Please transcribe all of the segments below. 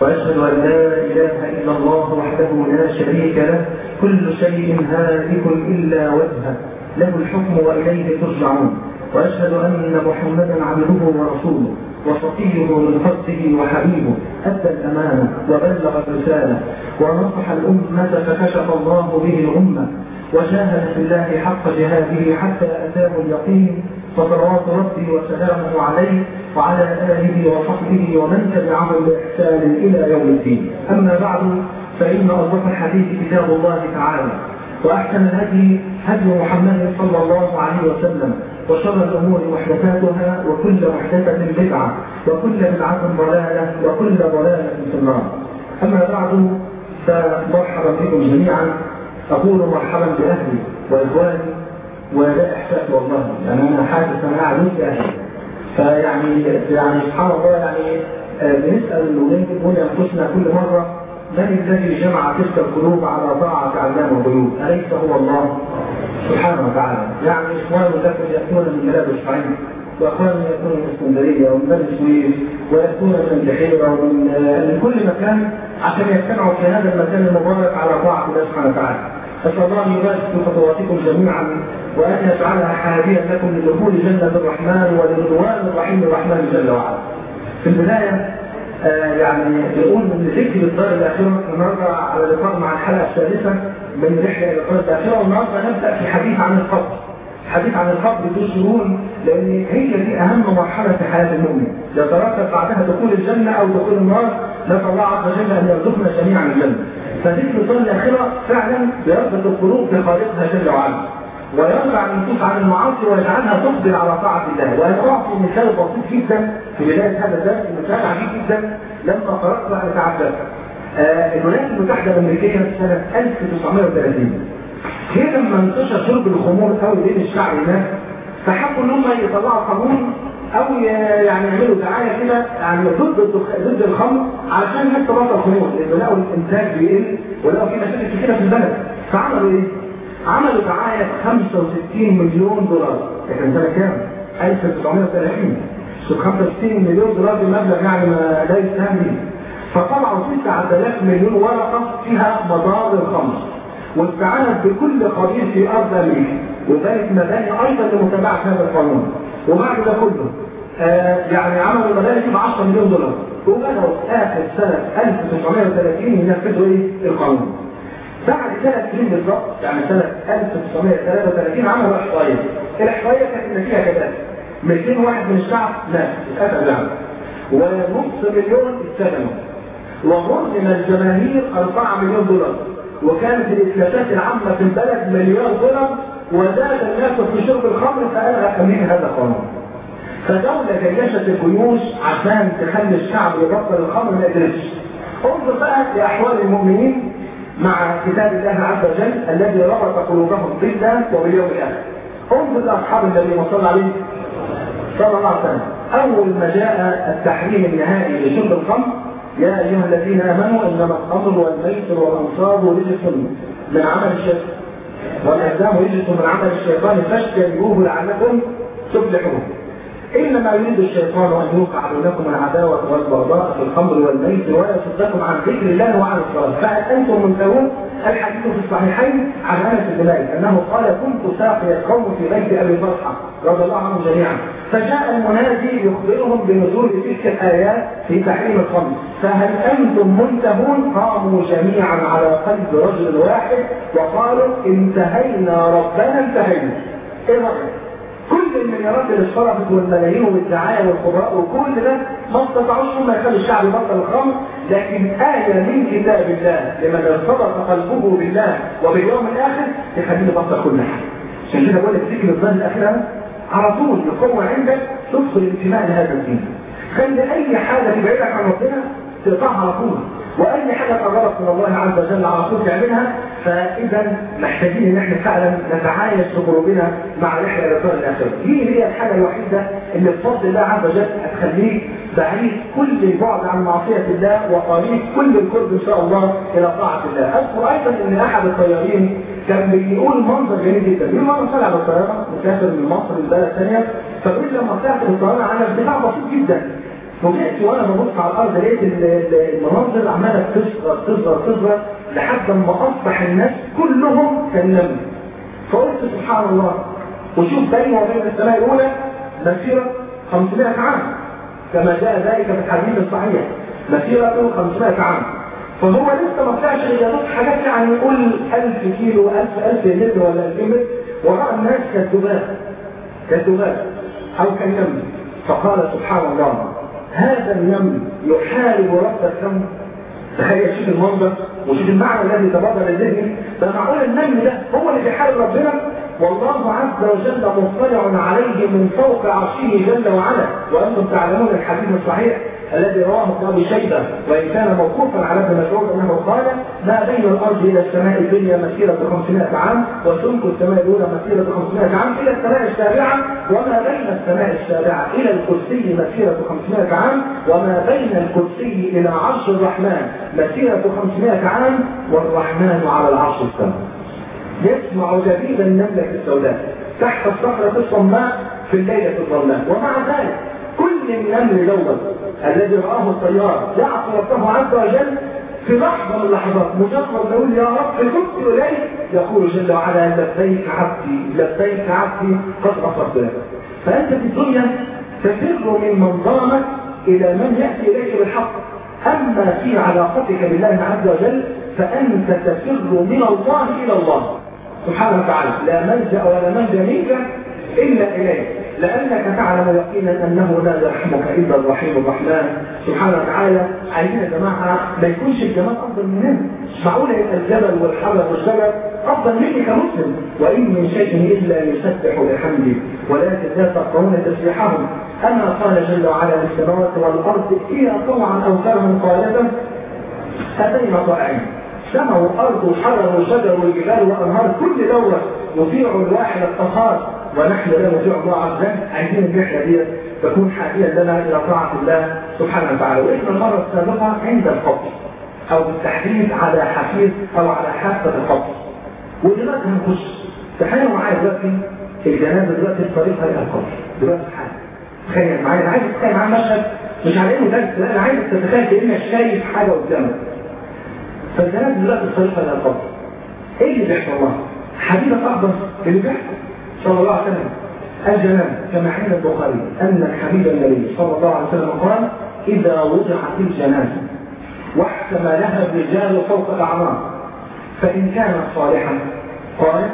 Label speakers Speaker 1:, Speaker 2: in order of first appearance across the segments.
Speaker 1: وأشهد أن لا إله إلا الله وحده لا شريك له كل شيء هالك إلا وجهه له الحكم وإليه ترجعون وأشهد أن محمدا عبده ورسوله وصفيه من خلقه وحبيبه أدى الأمانة وبلغ الرسالة ونصح الأمة فكشف الله به الأمة وجاهد في الله حق جهاده حتى أتاه اليقين فصلوات ربي وسلامه عليه وعلى آله وصحبه ومن تبعهم بإحسان إلى يوم الدين أما بعد فإن أصدق الحديث كتاب الله تعالى وأحسن الهدي هدي محمد صلى الله عليه وسلم وشر الأمور محدثاتها وكل محدثة بدعة وكل بدعة ضلالة وكل ضلالة في النار أما بعد فمرحبا بكم جميعا أقول مرحبا بأهلي وإخواني ولا إحساس والله يعني أنا حاسس أنا قاعد وسط أهلي فيعني يعني سبحان الله يعني بنسأل ونقول أنفسنا كل مرة من الذي جمع تلك القلوب على طاعة علام الغيوب أليس هو الله سبحانه وتعالى يعني إخوان لكم يأتون من بلاد الصعيد وأخوان يأتون من اسكندرية ومن بني سويس ويأتون من البحيرة ومن من كل مكان عشان يجتمعوا في هذا المكان المبارك على طاعة الله سبحانه وتعالى أسأل الله أن يبارك في خطواتكم جميعا وأن يجعلها حاديا لكم لدخول جنة الرحمن ولرضوان الرحيم الرحمن جل وعلا. في البداية آه يعني نقول من ذكر الدار الآخرة النهارده على لقاء مع الحلقة السادسة من رحلة إلى الدار الآخرة والنهارده نبدأ في حديث عن القبر. حديث عن القبر ذو شرون لأن هي دي أهم مرحلة في حياة المؤمن. يترتب بعدها دخول الجنة أو دخول النار نسأل الله عز وجل أن يرزقنا جميعا الجنة. فذكر الدار الآخرة فعلا بيربط القلوب بخالقها جل وعلا. ويرفع النفوس عن المعاصي ويجعلها تقبل على طاعة الله وأنا أعطي مثال بسيط جدا في بداية هذا الدرس مثال عجيب جدا لما قرأت أن أتعجب آه الولايات المتحدة الأمريكية في سنة 1930 هي لما انتشر شرب الخمور قوي بين الشعب هناك فحبوا ان هم يطلعوا قانون او يعني يعملوا دعايه كده يعني ضد ضد الخمر علشان الناس تبطل الخمور لان لقوا الانتاج بيقل ولقوا في مشاكل كتيره في البلد فعملوا ايه؟ عملوا دعاية ب 65 مليون دولار كان سنة كام؟ 1930 شوف 65 مليون دولار دي مبلغ يعني ما لا يساهم به فطلعوا 9000 مليون ورقة فيها مضار الخمر واستعانت بكل قبيل في أرض أمريكا وذلك مباني أيضا لمتابعة هذا القانون وبعد ده كله آه يعني عملوا مباني ب 10 مليون دولار وبدأوا آخر سنة 1930 ينفذوا إيه؟ القانون بعد ثلاث سنين بالضبط يعني سنة 1933 عملوا إحصائية الإحصائية كانت النتيجة كذلك 200 واحد من الشعب مات اتقتل يعني ونصف مليون اتسجنوا وغرم الجماهير 4 مليون دولار وكانت الإفلاسات العامة في البلد مليار دولار وزاد الناس في شرب الخمر فألغى أمين هذا القانون فدولة جيشت الجيوش عشان تخلي الشعب يبطل الخمر ما قدرتش انظر بقى لأحوال المؤمنين مع كتاب الله عز وجل الذي ربط قلوبهم بالله وباليوم الاخر. انظر لاصحاب النبي صلى الله عليه صلى الله عليه وسلم. اول ما جاء التحريم النهائي لشرب الخمر يا ايها الذين امنوا انما الخمر والميسر والانصاب رجس من عمل الشيطان والازلام رجس من عمل الشيطان فاجتنبوه لعلكم تفلحون. انما يريد الشيطان ان يوقع بينكم العداوه والبغضاء في الخمر والميسر ويصدكم عن ذكر الله وعن الصلاه فهل انتم منتهون الحديث في الصحيحين عن انس بن مالك انه قال كنت ساقي القوم في بيت ابي طلحه رضي الله عنهم جميعا فجاء المنادي يخبرهم بنزول تلك الايات في تحريم الخمر فهل انتم منتهون قاموا جميعا على قلب رجل واحد وقالوا انتهينا ربنا انتهينا ايه رايك كل المليارات اللي اشتركت والملايين والدعايه والخبراء وكل ده ما استطاعوش هم يخلوا الشعب يبطل الخمر لكن آية من كتاب الله لمن ارتبط قلبه بالله وباليوم الآخر يخليه يبطل كل حاجة. عشان كده بقول لك ذكر الظن الأخيرة على طول يقوم عندك تدخل الانتماء لهذا الدين. خلي أي حاجة تبعدك عن ربنا تقطعها على طول. واي حاجه تقربك من الله عز وجل على طول تعملها فاذا محتاجين ان احنا فعلا نتعايش بقلوبنا مع رحله الى الدار الاخره. دي هي الحاجه الوحيده اللي بفضل الله عز وجل هتخليك بعيد كل البعد عن معصيه الله وقريب كل القرب ان شاء الله الى طاعه الله. اذكر ايضا ان احد الطيارين كان بيقول منظر جميل جدا، بيقول مره طلع بالطياره مسافر من مصر لبلد ثانيه فبيقول لما طلعت بالطياره على ارتفاع بسيط جدا فوجئت وانا ببص على الارض لقيت المناظر عماله تصغر تصغر تصغر لحد ما اصبح الناس كلهم كالنمل فقلت سبحان الله وشوف بيني وبين السماء الاولى مسيره 500 عام كما جاء ذلك في الحديث الصحيح مسيرة 500 عام فهو لسه ما طلعش رياضات حاجات يعني نقول 1000 كيلو 1000 1000 متر ولا 2000 متر وراى الناس كالذباب كالذباب او كالنمل فقال سبحان الله هذا النمل يحارب رب الكون تخيل شوف المنظر وشوف المعنى الذي تبادر لذهني ده معقول النمل ده هو اللي بيحارب ربنا والله عز وجل مطلع عليه من فوق عرشه جل وعلا وانتم تعلمون الحديث الصحيح الذي رواه ابن ابي شيبه وان كان موقوفا على ابن مسعود انه قال ما بين الارض الى السماء الدنيا مسيره 500 عام وسمك السماء الاولى مسيره 500 عام الى السماء السابعه وما بين السماء السابعه الى الكرسي مسيره 500 عام وما بين الكرسي الى عرش الرحمن مسيره 500 عام والرحمن على العرش استوى يسمع دبيب النمله السوداء تحت الصخره الصماء في الليله الظلماء ومع ذلك كل النمل دوت الذي رآه الطيار يعصي ربه عز وجل في لحظة من اللحظات مجرد ما يقول يا رب تبت إليك يقول جل وعلا لبيك عبدي لبيك عبدي قد غفرت لك فأنت في الدنيا تفر من منظامك إلى من يأتي إليك بالحق أما في علاقتك بالله عز وجل فأنت تفر من الله إلى الله سبحانه وتعالى لا ملجأ ولا منجا منك إلا إليه لأنك تعلم يقينا أنه لا يرحمك إلا الرحيم الرحمن سبحانه وتعالى عايزين يا جماعة ما يكونش الجمال أفضل مننا معقول يبقى الجبل والحجر والشجر أفضل مني كمسلم وإن من شيء إلا يسبح بحمده ولكن لا تفقهون تسبيحهم أما قال جل وعلا للسماوات والأرض فيها طوعا أو كرها قالتا أتينا طائعين سماء وأرض وحجر وشجر والجبال وأنهار كل دولة يطيع الواحد القهار ونحن لا نطيع الله عز وجل عايزين الرحله دي تكون حقيقه لنا الى طاعه الله سبحانه وتعالى واحنا المره السابقه عند القبر او بالتحديد على حفيظ او على حافه القبر ودلوقتي هنخش تخيلوا معايا دلوقتي الجنازه دلوقتي الطريقه الى القبر دلوقتي حاجه تخيل معايا انا عايز اتخيل معايا مشهد مش على انه درس لا انا عايزك تتخيل كانك شايف حاجه قدامك فالجنازه دلوقتي الطريقه الى القبر ايه اللي بيحصل الله؟ حبيبك اكبر اللي بيحصل صلى الله عليه وسلم الجنان كما حين البخاري أن الحبيب النبي صلى الله عليه وسلم قال إذا وضعت الجنازة واحتملها الرجال فوق الأعمار فإن كانت صالحة قال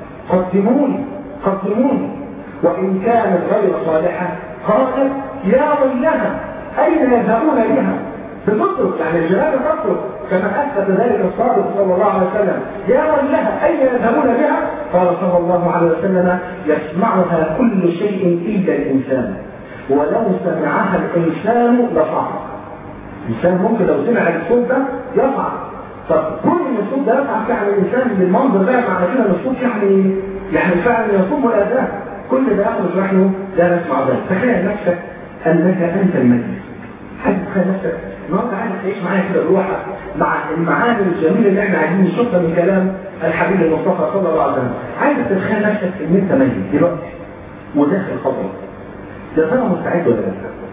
Speaker 1: قدموني قدموني وإن كانت غير صالحة قال يا ويلها أين يذهبون بها بتترك يعني الجنازة تترك كما أثبت ذلك الصادق صلى الله عليه وسلم يا ويلها أين يذهبون بها قال صلى الله عليه وسلم يسمعها كل شيء إلا الإنسان ولو سمعها الإنسان لصعق الإنسان ممكن لو سمع الصوت ده يصعق طب كل ان الصوت ده يصعق يعني الإنسان بالمنظر ده معنى كده ان الصوت يعني يعني فعلا يصوم الأذان كل ده يخرج نحن لا نسمع ذلك تخيل نفسك أنك أنت المجلس حد تخيل نفسك النهارده عايز تعيش معايا كده بروحك مع المعاني الجميله اللي احنا عايزين نشوفها من كلام الحبيب المصطفى صلى الله عليه وسلم عايز تتخيل نفسك ان انت ميت دلوقتي وداخل قبرك يا ترى مستعد ولا لا؟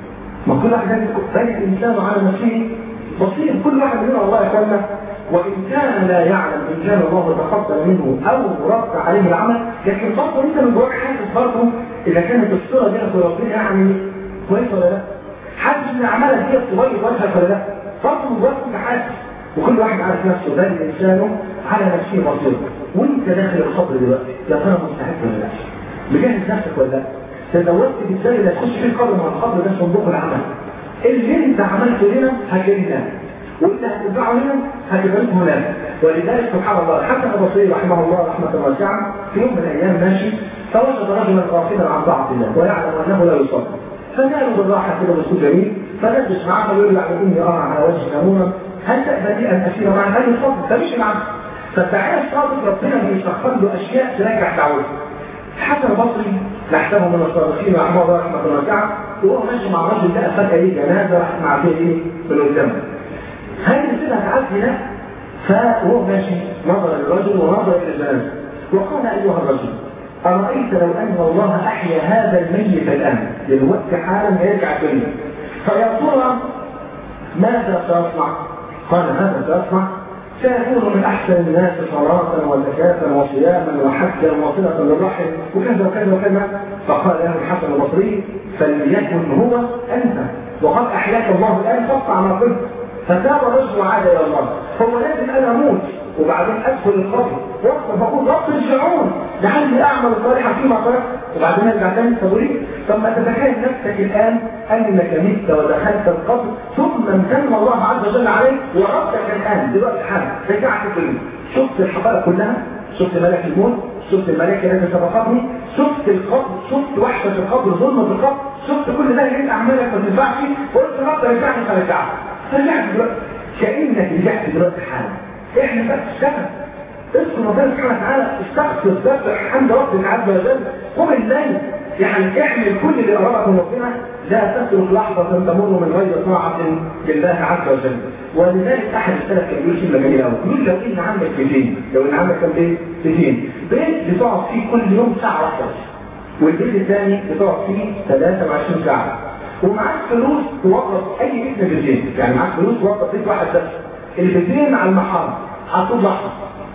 Speaker 1: ما كل واحد لازم بل الانسان على نفسه بصير كل واحد مننا والله يا اخوانا وان كان لا يعلم ان كان الله تقبل منه او رد عليه العمل لكن برضه انت من جواك حاسس برضه اذا كانت الصوره بينك وربنا يعني كويس ولا لا؟ حاسس ان اعمالك دي تبيض وجهك ولا لا؟ برضه من جواك انت حاسس وكل واحد عارف نفسه بل الانسان على نفسه بصير وانت داخل القبر دلوقتي يا ترى مستعد ولا لا؟ مجهز نفسك ولا لا؟ تزودت ازاي اللي هتخش فيه القبر مع القبر ده صندوق العمل اللي انت عملته هنا هتلاقيه هناك وانت هتتبعه هنا هتبقى هناك ولذلك سبحان الله حسن البصري رحمه الله رحمه واسعه في يوم من الايام ماشي فوجد رجلا غافلا عن طاعه الله ويعلم انه لا يصلي فجاء بالراحه كده باسلوب جميل فلبس معاه فيقول له يعني اني ارى على وجهك نورا هل تأبى لي ان اسير معك؟ قال له اتفضل فمشي معاه فالداعيه الصادق ربنا بيسخر له اشياء تنجح دعوته حسن البصري نحسبه من الصادقين رحمه الله رحمه واسعه وهو ماشي مع الرجل لقى فجاه ايه جنازه راح مع فيه ايه من قدامه هل كده هتعدي ده فهو ماشي نظر للرجل ونظر الى الجنازه وقال ايها الرجل ارايت لو ان الله احيا هذا الميت الان دلوقتي حالا يرجع الدنيا فيا ترى ماذا سيصنع؟ قال ماذا سيصنع؟ سيكون من احسن الناس صلاه وزكاه وصياما وحجا وصله للرحم وكذا وكذا وكذا فقال له الحسن البصري فليكن هو انت وقد احياك الله الان فاصنع ما قلت فتاب الرجل وعاد الى الله هو لازم انا اموت وبعدين ادخل القبر واقف فاقول رب ارجعون لعلي اعمل صالحا فيما تركت وبعدين ارجع تاني طب وليه؟ طب ما تتخيل نفسك الان انك مت ودخلت القبر ثم امتن الله عز وجل عليك وردك الان دلوقتي حالا رجعت الدنيا شفت الحقائق كلها شفت ملك الموت شفت الملائكه التي سبقتني شفت القبر شفت وحشه القبر ظلمه القبر شفت كل ده لقيت اعمالك ما تنفعش وقلت رب رجعني فرجعت فرجعت دلوقتي كانك رجعت دلوقتي حالا احنا بس اشتغل اذكر ربنا سبحانه وتعالى استغفر ذبح حمد ربك عز وجل قم الليل يعني اعمل كل اللي قربك من ربنا لا تترك لحظة تمر من غير طاعة لله عز وجل ولذلك احد السلف كان بيقول كلمة جميلة قوي يقول لو ان عندك بيتين لو ان عندك كم بيت بيتين بيت بتقعد فيه كل يوم ساعة واحدة والبيت الثاني بتقعد فيه 23 ساعة ومعاك فلوس توظف اي بيت من البيتين يعني معاك فلوس توظف بيت واحد بس البيتين على المحارم هتطول لحظة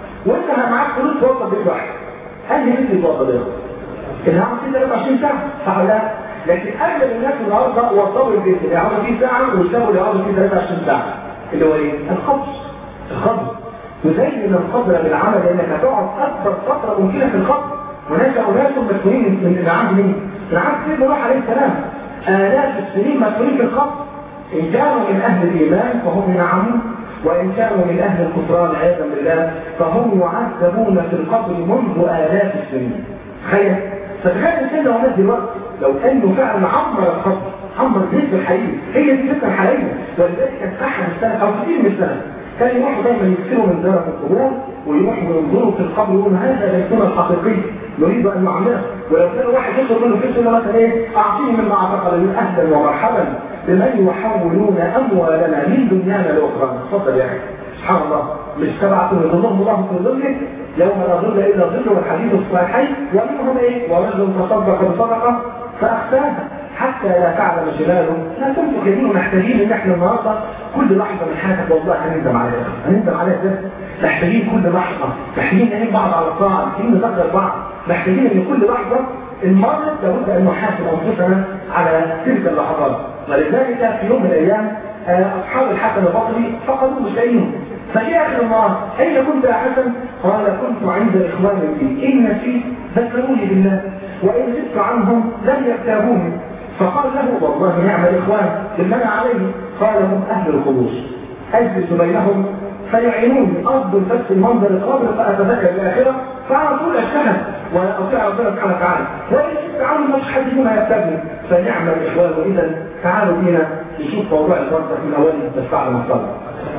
Speaker 1: وانت معاك فلوس توظف بيت واحد هل بيت يتوظف ايه؟ اللي عمل فيه 23 ساعة صح ولا لا؟ لكن اغلب الناس النهارده وصلوا البيت اللي عمل فيه ساعة واشتغلوا اللي عمل فيه 23 ساعة اللي هو ايه؟ الخبز الخبز تزين القدر بالعمل لانك هتقعد اكبر فترة ممكنة في الخبز هناك اناس مسؤولين من من عهد مين؟ من عهد سيدنا نوح عليه السلام آلاف السنين مسؤولين في الخبز إن كانوا من أهل الإيمان فهم ينعمون وإن كانوا من أهل الكفران عياذا بالله فهم يعذبون في القبر منذ آلاف السنين تخيل فتخيل سيدنا وناس دلوقتي لو أنه فعلا عمر القبر عمر البيت الحقيقي هي دي الفتنة الحقيقية ولذلك كان أحد السنة أو كثير من السنة كان يروحوا دايما يكسروا من زيارة القبور ويروحوا ينظروا في القبر ويقولوا هذا بيتنا الحقيقي نريد ان نعمره ولو كان واحد يطلب منه فلوس يقول مثلا ايه اعطيني مما اعتقد من اهلا ومرحبا بمن يحولون اموالنا من دنيانا لاخرى اتفضل يا اخي سبحان الله مش تبعتم يظلهم الله في ظله يوم لا ظل الا ظل والحديث الصحيحين ومنهم ايه ورجل تصدق بصدقه فاخفاها حتى لا تعلم شماله لا تنفق يمينه محتاجين ان احنا النهارده كل لحظه من حياتك والله هنندم عليها هنندم عليها ده محتاجين كل لحظه محتاجين نعين بعض على الطاعه محتاجين نذكر بعض محتاجين ان كل لحظه المرض لابد ان نحاسب انفسنا على تلك اللحظات ولذلك في يوم من الايام اصحاب الحسن البصري فقدوا مشتريهم فجاء اخر النهار اين كنت يا حسن؟ قال كنت عند اخواني في ان نسيت ذكروني بالله وان زدت عنهم لم يغتابوني فقال له والله نعم الاخوان لمن عليه قال هم اهل الخلوص اجلس بينهم فيعينوني افضل بس المنظر القابل فاتذكر الاخره فعلى طول اشتغل واطيع ربنا سبحانه وتعالى وان شئت عنهم مش حد فينا يتبني فنعم الاخوان واذا تعالوا بينا نشوف موضوع البرزخ من اوله بس بعد ما صلى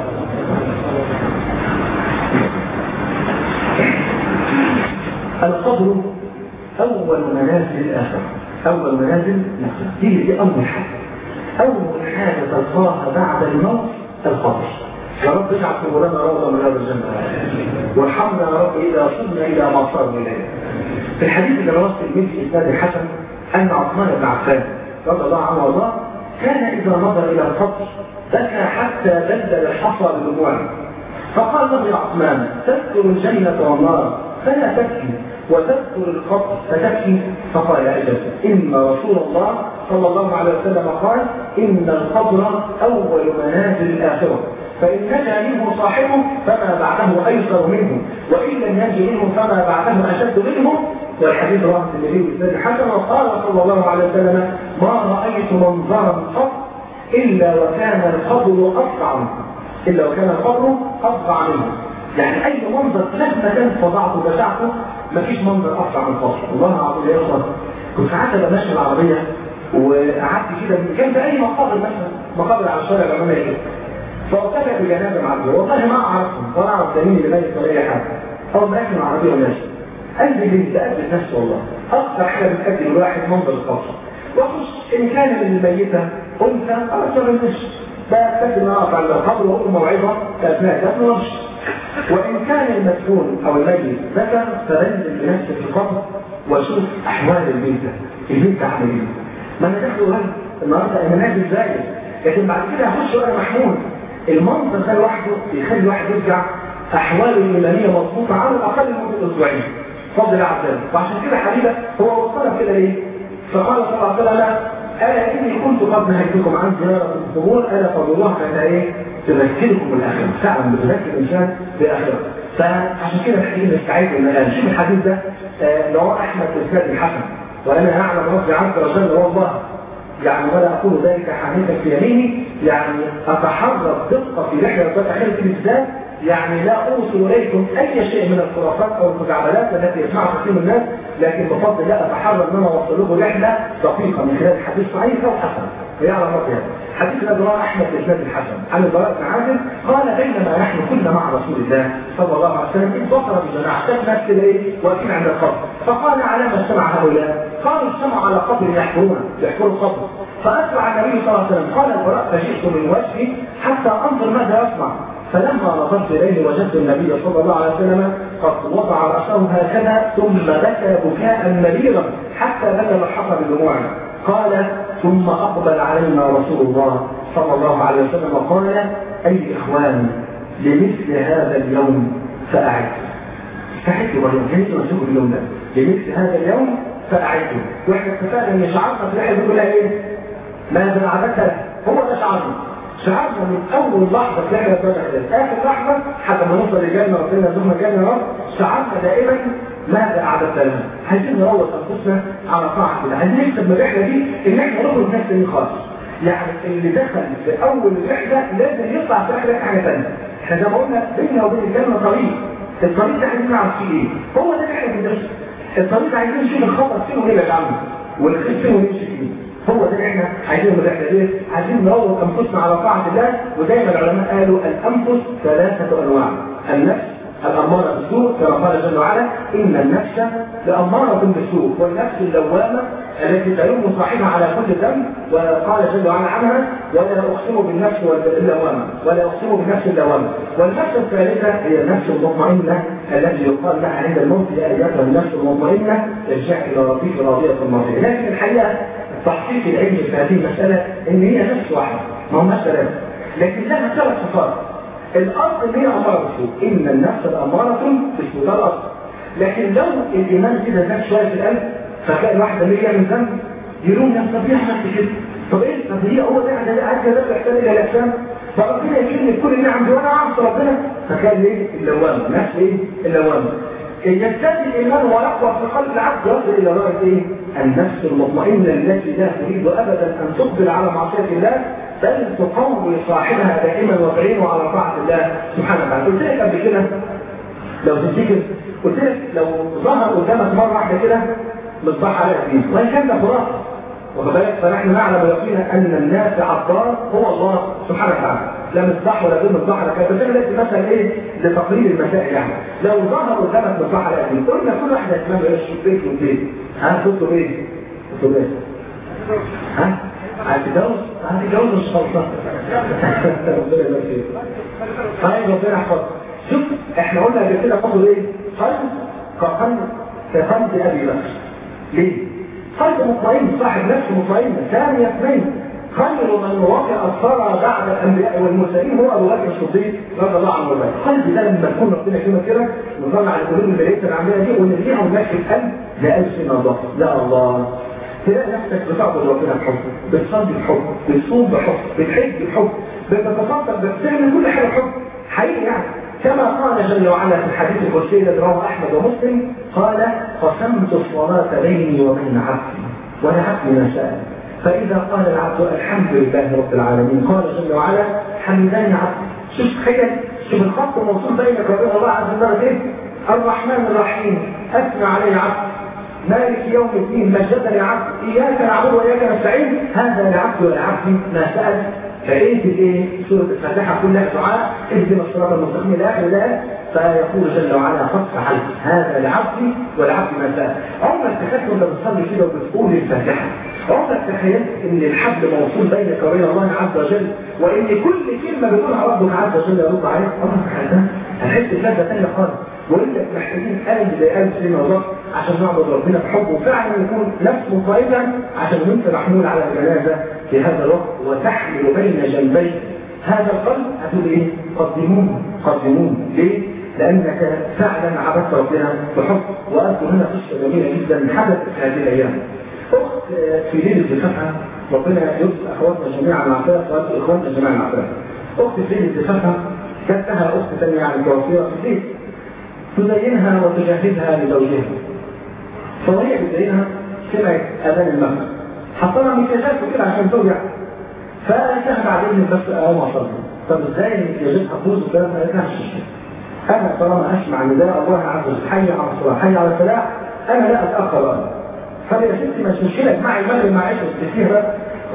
Speaker 1: القبر اول منازل الاخره اول منازل الاخره دي دي اول حاجه اول حاجه تلقاها بعد الموت القبر يا رب اجعل قبورنا روضه من هذا الجنه وارحمنا يا رب اذا وصلنا الى ما صار اليه في الحديث اللي رواه الترمذي في اسناد الحسن ان عثمان بن عفان رضي الله عنه وارضاه كان اذا نظر الى القبر بكى حتى بلل الحصى بدموعه فقال له يا عثمان تذكر الجنه والنار فلا تبكي وتذكر القبر فتبكي فقال اجل ان رسول الله صلى الله عليه وسلم قال ان القبر اول منازل الاخره فإن نجا منه صاحبه فما بعده أيسر منه وإن لم ينج منه فما بعده أشد منه والحديث رواه النبي بن حسن وقال صلى الله عليه وسلم ما رأيت منظرا قط إلا وكان القبر أسرع منه إلا وكان القبر أسرع منه يعني أي منظر مهما كانت فظاعته وبشاعته مفيش منظر أسرع من القبر الله العظيم يا إخوان كنت ساعات أبقى ماشي العربية وقعدت كده جنب أي مقابر مثلا مقابر على الشارع الأمامية كده فارتفع بجنازه معديه والله ما اعرفهم ولا اعرف ده مين اللي ميت ولا اي حاجه او راكب العربيه وماشي قلبي بيتأكد نفسه والله اكثر حاجه بتأكد الواحد منظر القبر واخش ان كان من الميته انثى خلاص ما بنمشي بأكد ان اقف على القبر واقول موعظه اثناء دفن وامشي وان كان المدفون او الميت ذكر فبنزل بنفسي في القبر واشوف احوال الميته الميته عامل ايه ما انا داخل وهل النهارده انا نازل زي لكن بعد كده هخش وانا محمول المنظر ده لوحده بيخلي الواحد يرجع احواله الايمانيه مضبوطه على الاقل لمده اسبوعين فضل الله عز وجل وعشان كده حبيبه هو وصلها كده ليه؟ فقال صلى الله عليه وسلم الا اني كنت قد نهيتكم عن زياره القبور الا فضلوها فانها ايه؟ تذكركم بالاخره فعلا بتذكر الانسان بالاخره فعشان كده محتاجين نستعيد ان نشوف الحديث ده اللي هو احمد بن سعد الحسن وانا اعلم ربي عز وجل هو الله يعني ولا اقول ذلك حديثا في يميني يعني اتحرى الدقه في رحله الفتح بالذات يعني لا اوصل اليكم اي شيء من الخرافات او الخزعبلات التي يسمعها كثير من الناس لكن بفضل الله اتحرى ان انا اوصل لكم رحله دقيقه من خلال حديث صحيح او حسن ويعلم ربي هذا حديث الأدراء أحمد بن الحسن عن البراء بن عازم قال بينما نحن كنا مع رسول الله صلى الله عليه وسلم إذ بصر بجماعة شفنا كده إيه واقفين عند القبر فقال على ما اجتمع هؤلاء قالوا اجتمعوا على قبر يحفرونه يحفروا القبر فأسرع النبي صلى الله عليه وسلم قال البراء فجئت من وجهي حتى أنظر ماذا يصنع فلما نظرت إليه وجدت النبي صلى الله عليه وسلم قد وضع رأسه هكذا ثم بكى بكاء مريرا حتى بكى الحق بدموعه قال ثم أقبل علينا رسول الله صلى الله عليه وسلم وقال أي إخوان لمثل هذا اليوم فأعد استحدوا والله جيت نشوف اليوم ده لمثل هذا اليوم فأعدوا واحنا اتفقنا ان شعارنا في الرحله دي كلها ايه؟ ماذا عبدت هو ده شعارنا شعارنا من اول لحظه في رحله بدر اخر لحظه حتى ما نوصل للجنه ربنا يرزقنا الجنه يا رب شعارنا دائما ماذا أعددت لنا؟ عايزين نروض أنفسنا على طاعة الله، عايزين نكسب من الرحلة دي إن إحنا نخرج نفس من خالص. يعني اللي دخل في أول الرحلة لازم يطلع في رحلة حاجة ثانية. إحنا زي ما قلنا بيننا وبين الجنة طريق. الطريق ده عايزين نعرف فيه إيه؟ هو ده اللي إحنا بندرسه. الطريق ده عايزين نشوف الخطر فين ونبعد عنه. والخير فين ونمشي فيه. هو ده اللي احنا عايزينه من الرحله دي عايزين نروض انفسنا على طاعه الله ودايما العلماء قالوا الانفس ثلاثه انواع النفس الأمارة بالسوء كما قال جل وعلا إن النفس لأمارة بالسوء والنفس اللوامة التي تلوم صاحبها على كل ذنب وقال جل وعلا عنها ولا أقسم بالنفس اللوامة ولا أقسم بالنفس اللوامة والنفس الثالثة هي النفس المطمئنة التي يقال لها عند الموت يا أيتها النفس المطمئنة ارجع إلى ربك راضية مرضية لكن الحقيقة تحقيق العلم في هذه المسألة إن هي نفس واحدة ما هماش ثلاثة لكن لها ثلاث صفات الاصل هي اماره بالسوء ان النفس الاماره بالسوء ده الاصل لكن لو الايمان كده زاد شويه في القلب فتلاقي الواحد اللي يعمل ذنب يلوم نفسه طب يعمل كده طب ايه طب هي هو ده ده عايز كده يحتاج الى الاجسام فربنا يكرمني بكل النعم دي وانا اعرف ربنا فكان ايه اللوامه نفس ايه اللوامه يزداد الايمان ويقوى في قلب العبد يصل الى درجه ايه؟ النفس المطمئنه التي لا تريد ابدا ان تقبل على معصيه الله بل تقوي صاحبها دائما وتعينه على طاعه الله سبحانه وتعالى قلت لك قبل كده لو تفتكر قلت لك لو ظهر قدامك مره واحده كده مصباح على الدين وان كان ده خرافه واخد بالك فنحن نعلم يقينا ان الناس عطار هو الله سبحانه وتعالى لا مصباح ولا غير مصباح ولا كده بس لازم مثلا ايه لتقليل المسائل يعني لو ظهر قدامك مصباح على الدين قلنا كل واحد هيتمنى ايش بيت وبيت ها تطلب ايه؟ تطلب ايه؟ ها؟ هتتجوز؟ هتتجوز مش خلصان ربنا يبارك فيك طيب ربنا يحفظك شوف احنا قلنا قبل كده برضه ايه؟ قلب كقلب كقلب ابي بكر ليه؟ قلب مطمئن صاحب نفس مطمئن ثاني اثنين خير من وقع الثرى بعد الانبياء والمرسلين هو ابو بكر الصديق رضي الله عنه وارضاه القلب ده لما نكون ربنا كلمه كده نطلع القلوب المليئه العمليه دي ونرجعها ونمشي القلب لا الف الله لا الله تلاقي نفسك بتعبد ربنا بحب بتصلي بحب بتصوم بحب بتحج بحب بتتصدق بتعمل كل حاجه بحب حقيقي يعني كما قال جل وعلا في الحديث القدسي الذي رواه احمد ومسلم قال قسمت الصلاه بيني وبين عبدي ولعبدي ما سال فاذا قال العبد الحمد لله رب العالمين قال جل وعلا حمداني عبدي شوف تخيل شوف الخط الموصول بينك وبين الله عز وجل ايه الرحمن الرحيم اثنى عليه عبد مالك يوم الدين مجدني عبد اياك نعبد واياك نستعين هذا لعبد ولعبد ما سال فايه الايه سوره الفاتحه كلها دعاء اهدنا الصراط المستقيم الى اخر الايه فيقول جل وعلا قد فعلت هذا لعبدي ولعبد ما سال عمرك تخيلت وانت بتصلي كده وبتقول الفاتحه عمرك تخيلت ان الحبل موصول بينك وبين الله عز وجل وان كل كلمه بيقولها ربك عز وجل يرد عليك عمرك تخيلتها هتحس بلذه ثانيه خالص وانت محتاجين قلب زي قلب سيدنا الله عشان نعبد ربنا بحب وفعلا يكون نفس مطمئنة عشان ننت محمول على الجنازة في هذا الوقت وتحمل بين جنبي هذا القلب هتقول ايه؟ قدمون قدمون ليه؟ لأنك فعلا عبدت ربنا بحب وأذكر هنا قصة جميلة جدا حدثت في هذه الأيام أخت في ليلة زفافها ربنا يرزق أخواتنا جميعا العافية وأرزق إخواننا جميعا العافية أخت في ليلة زفافها كانت لها أخت ثانية يعني توفيها في البيت تزينها وتجهزها لزوجها فوهي بتزينها سمعت أذان المغرب حطلها مكياجات وكده عشان توجع فقالت بعدين بس أقوم أصلي طب ازاي المكياجات هتبوظ وكلام ما ينفعش أنا طالما أسمع نداء الله عز وجل حي على الصلاة حي على الفلاح أنا لا أتأخر أنا طب يا ستي مش مشكلة اجمعي المغرب مع عشرة تسير بقى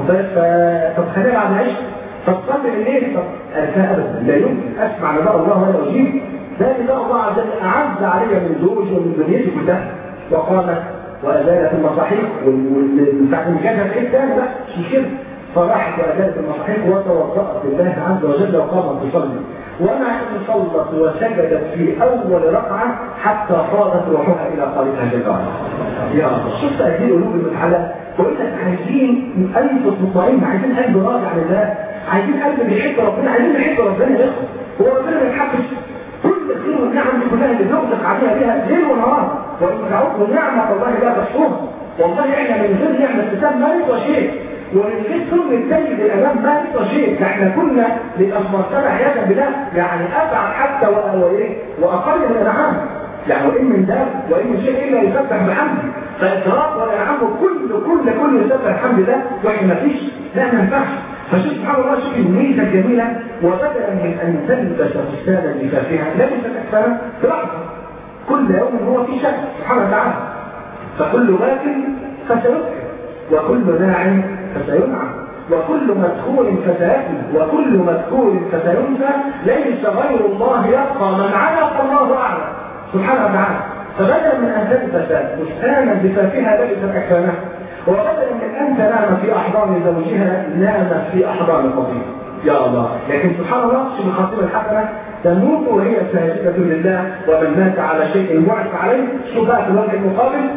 Speaker 1: طب خليها بعد العشاء طب صلي الليل طب قالت لا أبدا لا يمكن أسمع نداء الله ولا أجيب ده نداء الله عز وجل أعز علي من زوجي ومن دنيتي كلها وقامت وأزالت المصاحيح بتاعت المجاهدة في الثاني لا مش كده فراحت وأزالت المصاحيح وتوضأت لله عز وجل وقامت تصلي ومع أن صلت وسجدت في أول ركعة حتى فاضت روحها إلى خالقها جل وعلا. يا الله شفت هذه القلوب المتحلة بقول لك عايزين قلب مطمئن عايزين قلب راضي عن الله عايزين قلب بيحب ربنا عايزين نحب ربنا يا اخوه هو ربنا ما يحبش كل الخير والنعم دي كلها اللي بنغلق عليها بيها ليل ونهار وان تعودوا نعمه الله لا تحصوها والله احنا من غير نعمه الكتاب ما نسوى شيء ومن غير سن السيد الامام ما نسوى شيء ده احنا كنا للامرتنا عياذا بالله يعني ابعد حتى وايه واقل من الانعام يعني وان من داب وان من شيء الا يسبح بحمده فالإدراك والإنعام كل كل كل يسبح الحمد لله وإحنا ما فيش لا ما ينفعش فشوف سبحان الله شوف الميزة الجميلة وبدلا من أن تلبس فستانا لفافها لبست أكثر في لحظة كل يوم هو في شك سبحانه وتعالى فكل باكر فسيذكر وكل ناع فسينعم وكل مدخول فسيأتي وكل مدخول فسينسى ليس غير الله يبقى من علق الله أعلم سبحانه وتعالى فبدلا من أن تلبس بستانا بفافها لبست أكفانها وبدلا من أن تنام في أحضان زوجها نامت في أحضان قضية يا الله لكن سبحان الله شوف الخطيبة الحسنة تموت وهي ساجدة لله ومن مات على شيء وعد عليه شوف بقى في الوجه المقابل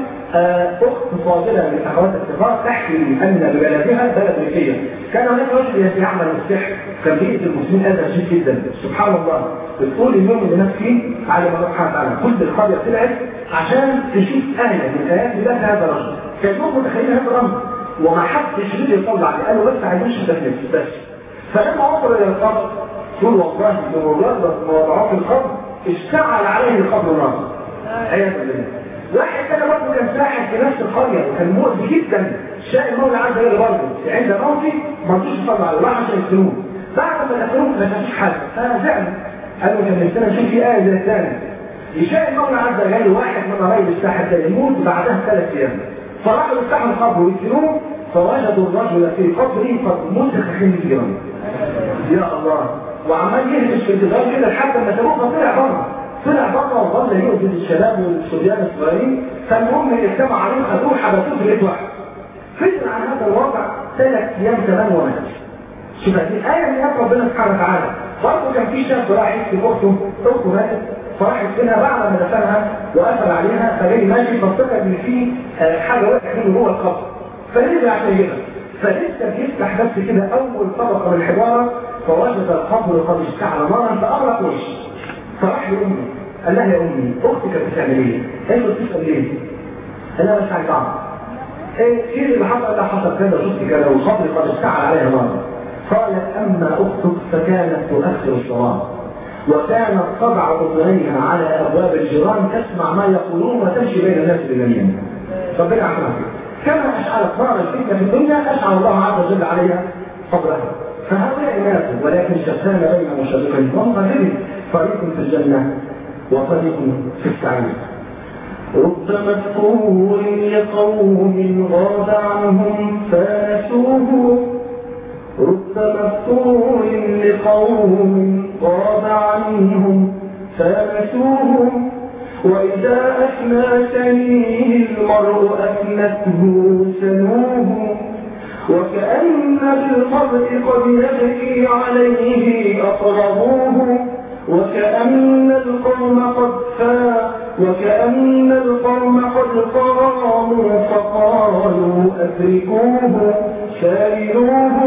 Speaker 1: أخت فاضلة من أخوات الصغار تحكي أن ببلدها بلد ريفية كان هناك رجل يعمل السحر كان بيئة المسلمين أذى شديد جدا سبحان الله بتقول اليوم اللي ناس فيه على ما سبحانه وتعالى كل القرية طلعت عشان تشوف آية من آيات الله هذا الرجل كانوا متخيلين هذا الأمر وما حدش رضي يطلع عليه قالوا بس عايزين شبه نفسي بس فلما وصل إلى القبر يقول والله بمجرد ما وضعوه في القبر اشتعل عليه القبر نار عياذا بالله واحد كان برضه كان ساحر في نفس القرية وكان مؤذي جدا شاء المولى عز وجل برضه عند موته ما رضوش يصلوا عليه راح عشان يقتلوه بعد ما قتلوه ما شافش حاجة فزعل قالوا كان نفسنا نشوف في آية زي الثانية يشاء المولى عز وجل واحد من قرايب الساحر ده يموت بعدها ثلاث أيام فراحوا يفتحوا القبر ويقتلوه فوجدوا الرجل في قبره قد مسخ خنزيرا يا الله وعمال يهرش في الجدار كده لحد ما سابوه طلع بره طلع بره وظل يؤذي الشباب والصبيان الصغيرين فالمهم اجتمع عليه خدوه حبسوه في بيت واحد فضل عن هذا الوضع ثلاث ايام كمان ومات شوف هذه آية من آيات ربنا سبحانه وتعالى برضه كان في شاب راح يكتب أخته أخته ماتت فراح يكتبها بعد ما دفنها وقفل عليها فجاي ماشي فافتكر إن في حاجة وقعت منه جوه القبر فرجع عشان يجيبها فلسه بيفتح بس كده أول طبقة من الحجارة فوجد القبر قد اشتعل نارا فأغرق وشه فراح لأمه قال لها يا أمي أختك كانت بتعمل إيه؟ هي بتسأل ليه؟ قال لها مش عايز أعرف إيه إيه اللي حصل؟ ده حصل كذا شفت كذا والقبر قد اشتعل عليها نارا قالت أما أختك فكانت تؤخر الصلاة وكانت تضع أذنيها على أبواب الجيران تسمع ما يقولون وتمشي بين الناس باليمين ربنا يعلمها كما أشعلت نار الفتنة في الدنيا أشعل الله عز وجل عليها قبرها فهؤلاء ناس ولكن شتان بين مشرقين ومغربين فريق في الجنة وفريق في السعير
Speaker 2: رب مذكور لقوم غاب عنهم فنسوه رب مفتور لقوم غاب عنهم فنسوه وإذا أثنى سنيه المرء أثنته سنوه وكأن بالقبر قد يبكي عليه أقربوه وكأن القوم قد وكأن القوم قد قاموا فقالوا أدركوه شاردوه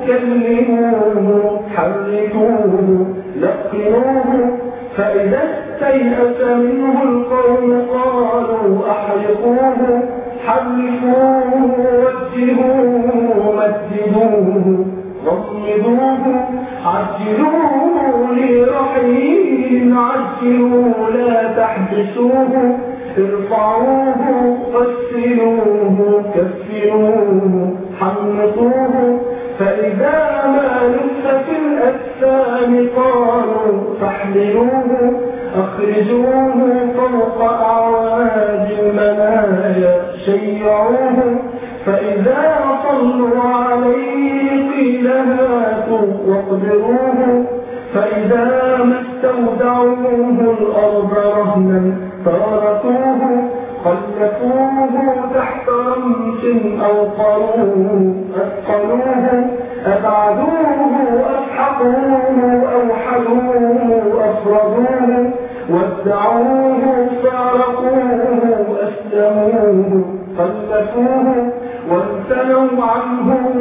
Speaker 2: كلموه حركوه لقنوه فإذا استيأس منه القوم قالوا أحرقوه حرفوه وجهوه مجدوه غمدوه عجلوا لي رحيم عجلوا لا تحبسوه ارفعوه غسلوه كفروه حنطوه فإذا ما لف في الأجسام قالوا فاحملوه أخرجوه فوق أعواد المنايا شيعوه فإذا صلوا عليه قيل هاتوا واقدروه فإذا ما استودعوه الأرض رهنا تركوه خلفوه تحت رمس أو قروه أثقلوه أبعدوه أسحقوه أوحدوه أفردوه ودعوه فارقوه أسلموه خلفوه وامتنوا عنه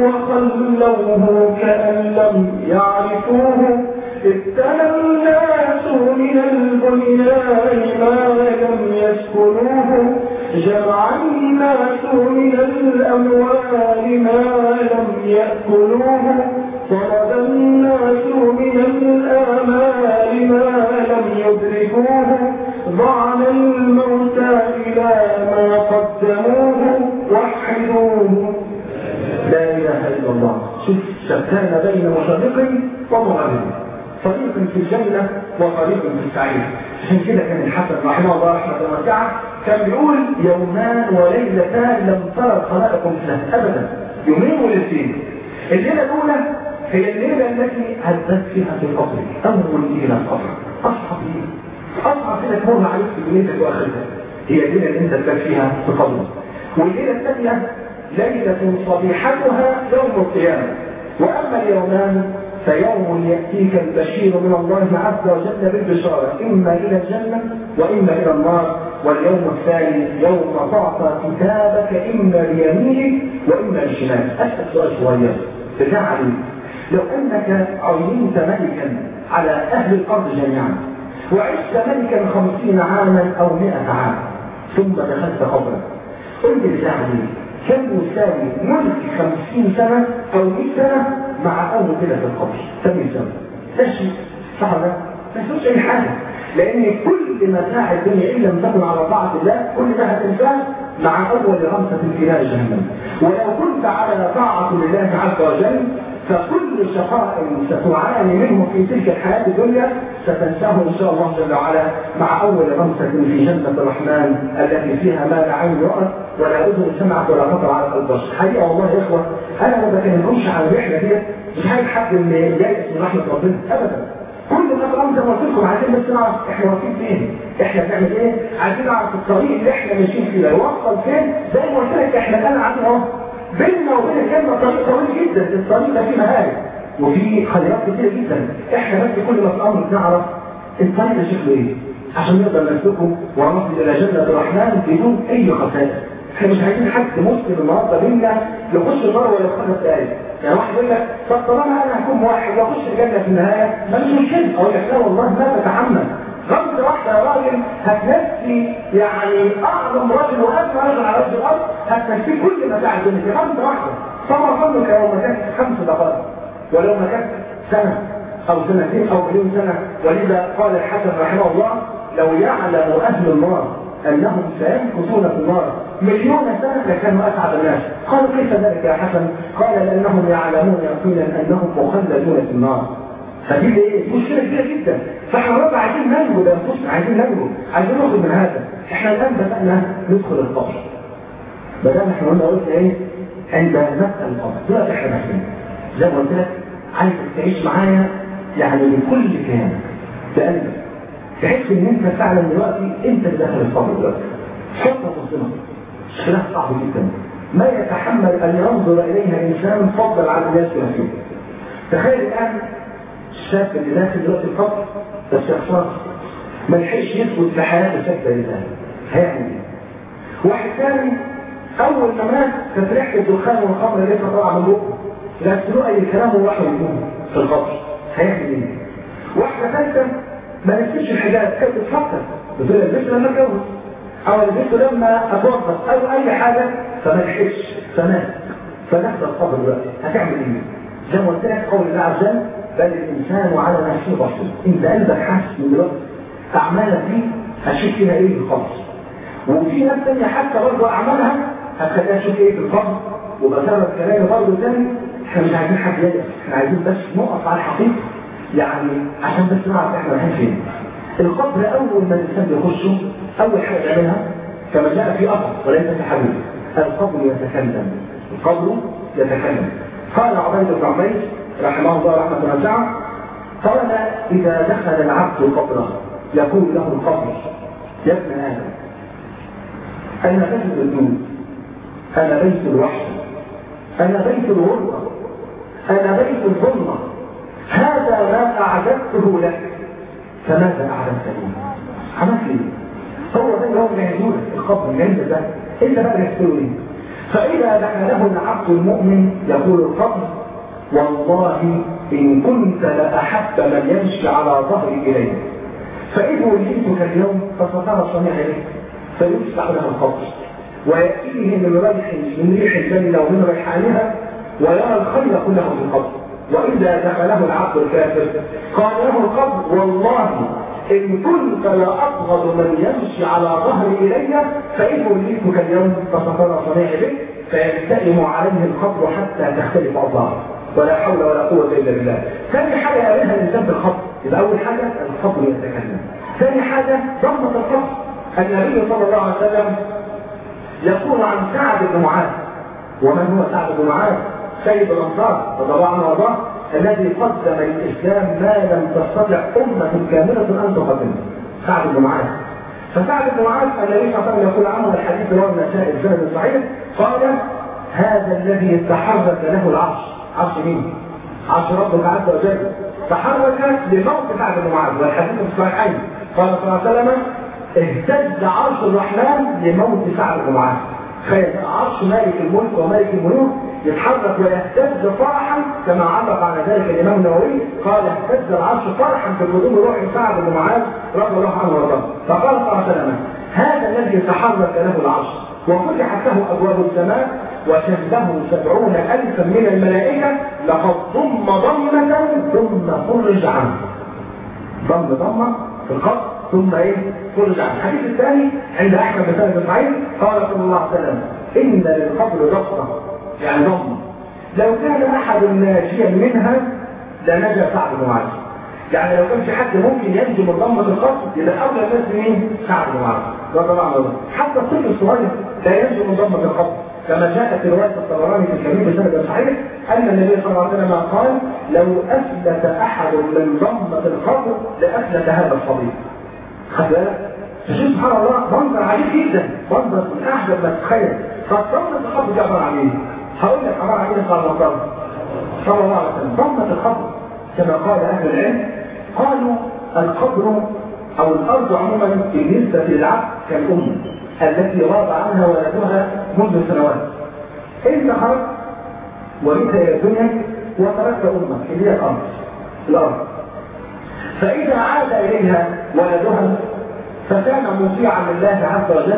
Speaker 2: وخلوه كأن لم يعرفوه ابتلى الناس من البنيان ما لم يسكنوه جمع الناس من الأموال ما لم يأكلوه طلب الناس من الآمال ما لم يدركوه ضعن الموتى إلى ما قدموه وحدوه
Speaker 1: لا إله إلا الله شوف شتان بين مشرق ومغرب فريق في الجنة وفريق في السعير عشان كده كان الحسن رحمه الله رحمة واسعة كان بيقول يومان وليلتان لم ترى الخلائق مثله أبدا يومين وليلتين الليلة الأولى هي الليلة التي هدت فيها في القبر أول ليلة القبر أصعب ليلة أصعب ليلة تمر عليك في دنيتك وآخرتك هي الليلة اللي أنت تبات فيها في قبرك والليلة الثانية ليلة صبيحتها يوم القيامة وأما اليومان فيوم يأتيك البشير من الله عز وجل بالبشارة إما إلى الجنة وإما إلى النار واليوم الثاني يوم تعطى كتابك إما بيمينك وإما بشمالك أسأل سؤال صغير بالله عليك لو أنك عينت ملكا على أهل الأرض جميعا وعشت ملكا خمسين عاما أو مئة عام ثم دخلت قبرك قل لي بالله عليك كم يساوي ملك خمسين سنة أو مئة سنة مع أول كده في القبر كم يساوي ده شيء صح ده ما يسويش أي حاجة لأن كل متاع الدنيا إن لم تكن على طاعة الله كل ده هتنساه مع أول غمسة في نار جهنم ولو كنت على طاعة لله عز وجل فكل شقاء ستعاني منه في تلك الحياة الدنيا ستنساه إن شاء الله جل وعلا مع أول غمسة في جنة الرحمن التي فيها ما لا عين رأت ولا أذن سمعت ولا خطر على قلب بشر حقيقة والله يا إخوة أنا ما بكلمكمش عن الرحلة دي مش عايز حد من يائس من رحمة ربنا أبدا كل ما طالما زي ما قلت لكم عايزين بس نعرف احنا واقفين فين احنا بنعمل ايه عايزين نعرف الطريق اللي احنا ماشيين فيه ده يوصل فين زي ما قلت لك احنا الان عندنا اهو بيننا وبين الجنه طريق طويل جدا الطريق ده فيه مهارب وفي خيارات كتيره جدا احنا بس كل ما في الامر نعرف الطريق ده شكله ايه عشان نقدر نسلكه ونصل الى جنه الرحمن بدون اي خسائر احنا مش عايزين حد مسلم النهارده بينا يخش النار ولا يخرج تاني يعني واحد يقول لك طب طالما انا هكون موحد واخش الجنه في النهايه ما مش مشكله اقول لك لا والله ما تتحمل غمزه واحده يا راجل هتنسي يعني اعظم رجل واغنى رجل على وجه الارض هتنسي كل متاع الدنيا في غمزه واحده فما ظنك لو ما كانت خمس دقائق ولو ما كانت سنه او سنتين او مليون سنه ولذا قال الحسن رحمه الله لو يعلم اهل النار انهم سيمكثون في النار مليون سنة لكانوا أسعد الناس قالوا كيف ذلك يا حسن قال لأنهم يعلمون يقينا أنهم مخلدون في النار فدي ايه مشكلة كبيرة جدا فاحنا برضه عايزين ننجو بأنفسنا عايزين ننجو عايزين نخرج من هذا احنا الآن بدأنا ندخل القبر بدأنا احنا قلنا قلت ايه عند مسألة القبر دلوقتي احنا محتاجين زي ما قلت لك عايزك تعيش معايا يعني بكل كيانك بقلبك بحيث ان انت فعلا دلوقتي انت اللي داخل القبر دلوقتي حط تصميمك خلاف صعب جدا ما يتحمل ان ينظر اليها انسان فضل عن الناس فيه تخيل الان الشاب اللي داخل دلوقتي القبر بس يخسر ما لحقش يثبت في حياته سكتة لله هيعمل ايه؟ واحد ثاني اول ما مات كانت ريحه الدخان والخمر لسه طالعه من بقه غسلوه اي كلام وراح يقوم في القبر هيعمل ايه؟ واحده ثالثه ما نسيتش الحجاب كانت بتفكر بتقول لبسته لما اتجوز او لبسته لما اتوظف او اي حاجه فما لحقش فمات فدخل القبر دلوقتي هتعمل ايه؟ زي ما قلت لك قول الله عز وجل بل الانسان على نفسه بصير انت قلبك حاسس من دلوقتي اعمالك دي هتشوف فيها ايه بالخالص وفي ناس تانية حتى برضه اعمالها هتخليها تشوف ايه في القبر وبسبب كلامي برضه تاني احنا مش عايزين حد يدرس احنا عايزين بس نقف على الحقيقه يعني عشان بس نعرف احنا رايحين فين القبر اول ما الانسان بيخشه اول حاجه يعملها كما جاء في اثر وليس في حديث القبر يتكلم القبر يتكلم قال عبيد بن عبيد رحمه الله رحمه واسعه قال اذا دخل العبد قبره يقول له القبر يا ابن ادم انا بيت الدود انا بيت الوحش انا بيت الغربه انا بيت الظلمه هذا ما اعددته لك فماذا اعددت لي عملت ايه هو ده اللي هو بيعملوه القبر العلم ده انت بقى بيحصلوا ايه فاذا دخله العبد المؤمن يقول القبر والله ان كنت لاحب من يمشي على ظهري اليه فإذ وليتك اليوم فسترى صنيع إليك فيفتح له القبر ويأتيه من ريح من ريح الجنة ومن ريحانها ويرى الخير كله في القبر وإذا دخله العبد الكافر قال له القبر والله إن كنت لأبغض من يمشي على ظهري إلي فإن وليتك اليوم فسترى صنيع إليك فيلتئم عليه القبر حتى تختلف أوضاعه ولا حول ولا قوة إلا بالله ثاني حاجة يعملها الإنسان في الخبر يبقى أول حاجة الخبر يتكلم ثاني حاجة ضمة الخبر النبي صلى الله عليه وسلم يقول عن سعد بن معاذ ومن هو سعد بن معاذ سيد الأنصار رضي الله عنه وارضاه الذي قدم للإسلام ما لم تستطع أمة كاملة أن تقدمه سعد بن معاذ فسعد بن معاذ النبي صلى الله عليه وسلم يقول عنه الحديث رواه النسائي السند الصحيح قال هذا الذي تحرك له العرش عرش مين؟ عرش ربك عز وجل تحرك لموت سعد بن معاذ والحديث في الصحيحين قال صلى الله عليه وسلم اهتز عرش الرحمن لموت سعد بن معاذ تخيل عرش مالك الملك ومالك الملوك يتحرك ويهتز فرحا كما علق على ذلك الامام النووي قال اهتز العرش فرحا في قدوم روح سعد بن معاذ رضي الله عنه وارضاه فقال صلى الله عليه وسلم هذا الذي تحرك له العرش وفتحت له ابواب السماء وشهده سبعون ألفا من الملائكة لقد ضم ضمة ثم فرج عنه ضم ضمة في الخط ثم ايه فرج عنه الحديث الثاني عند أحمد بن سالم بن قال صلى الله عليه وسلم إن للقبر ضغطة يعني ضمة لو كان أحد ناجيا منها لنجا سعد بن معاذ يعني لو كان في حد ممكن ينجو من ضمة الخط يبقى أولى الناس مين؟ سعد بن معاذ رضي الله عنه حتى الطفل الصغير لا ينجو من ضمة الخط كما جاء في رواية الطبراني في الكبير بسند صحيح أن النبي صلى الله عليه وسلم قال لو أثبت أحد من ضمة الخطر لأثبت هذا الصديق خد بالك فشوف سبحان الله منظر عجيب جدا منظر من أعجب ما تتخيل فضمة الخطر دي عبارة عن إيه؟ هقول لك عبارة عن إيه قال الله صلى الله عليه وسلم ضمة الخطر كما قال أهل العلم قالوا القبر أو الأرض عموما بالنسبة للعبد كالأم التي غاب عنها ولدها منذ سنوات انت خرجت وجئت الى الدنيا وتركت امك اللي هي الارض الارض فاذا عاد اليها ولدها فكان مطيعا لله عز وجل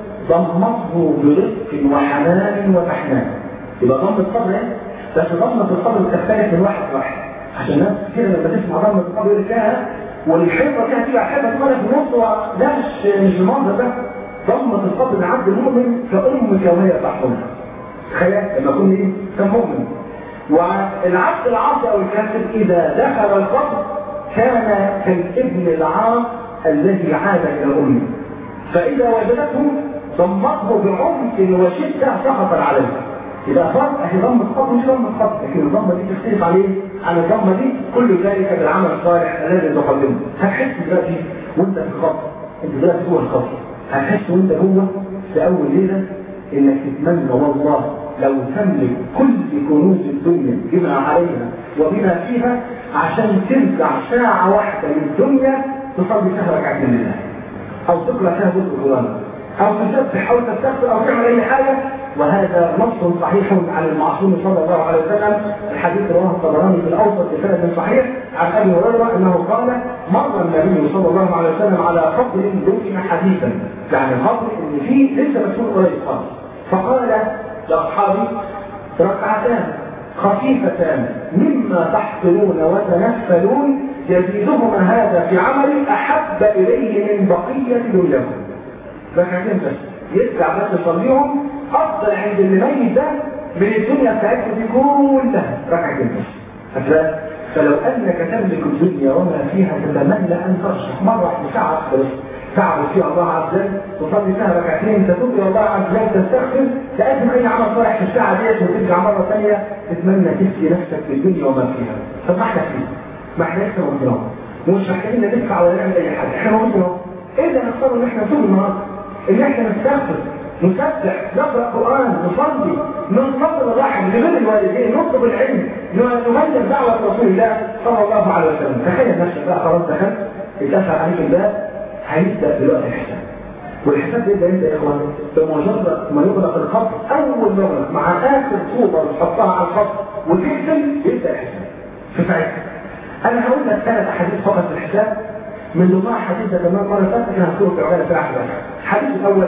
Speaker 1: ضمته برفق وحنان وتحنان يبقى ضمة الصبر بس ضمة الصبر تختلف من واحد واحد عشان الناس كده لما تسمع ضمة الصبر يقول لك والحيطه فيها تبقى حيطه كده في النص ده مش مش المنظر ده ضمة القبر العبد المؤمن كأمك وهي تحضنها تخيل لما يكون ايه كان مؤمن والعبد العاصي او الكافر اذا دخل القبر كان كالابن العاص الذي عاد الى امه فاذا وجدته ضمته بعمق وشده سقط عليه إذا فرق أهي ضم الخط مش ضم الخط لكن الضمة دي تختلف عليه عن الضمة دي كل ذلك بالعمل الصالح الذي تقدمه هتحس دلوقتي وانت في الخط انت دلوقتي جوه الخط هتحس وانت جوه في اول ليله انك تتمنى والله لو تملك كل كنوز الدنيا بما عليها وبما فيها عشان ترجع ساعة واحدة من الدنيا تصلي فيها ركعتين لله او تقرا فيها جزء القران او تسبح او تستغفر او تعمل اي حاجه وهذا نص صحيح عن المعصوم صلى الله عليه وسلم الحديث رواه الطبراني في الاوسط بسند صحيح عن ابي هريره انه قال مر النبي صلى الله عليه وسلم على قبر دفن حديثا يعني قبر ان فيه لسه مسؤول قريب خالص فقال لاصحابي ركعتان خفيفتان مما تحصلون وتنفلون يزيدهما هذا في عمل احب اليه من بقيه دنياكم ركعتين بس يرجع بس يصليهم افضل عند اللي ميت ده من الدنيا بتاعتكم دي كلها ركعتين بس هتلاقي فلو انك تملك الدنيا وما فيها تتمنى ان ترشح مره واحده ساعه بس تعبد فيها الله عز وجل تصلي فيها ركعتين تتوب الى الله عز وجل تستغفر تقدم اي عمل صالح في الساعه ديت وترجع مره ثانيه تتمنى تسقي نفسك في الدنيا وما فيها طب ما احنا فيه ما احنا لسه موجودين ومش محتاجين ندفع ولا نعمل اي حاجه احنا موجودين اهو ايه اللي نختار ان احنا نتوب النهارده ان احنا نستغفر نسبح نقرا قران نصلي ننتظر الرحم لبر الوالدين نطلب العلم نبلغ دعوه رسول الله صلى الله عليه وسلم تخيل نفسك بقى خلاص دخلت اتسع عليك الباب هيبدا دلوقتي الحساب والحساب بيبدا امتى يا اخوان؟ بمجرد ما يغلق الخط اول مره مع اخر صوبه تحطها على الخط وتقفل يبدا الحساب في ساعتها انا هقول لك ثلاث احاديث فقط في الحساب من ضمنها حديث ده كمان مره فاتت كان هذكره في عجاله في الاحداث الحديث الاول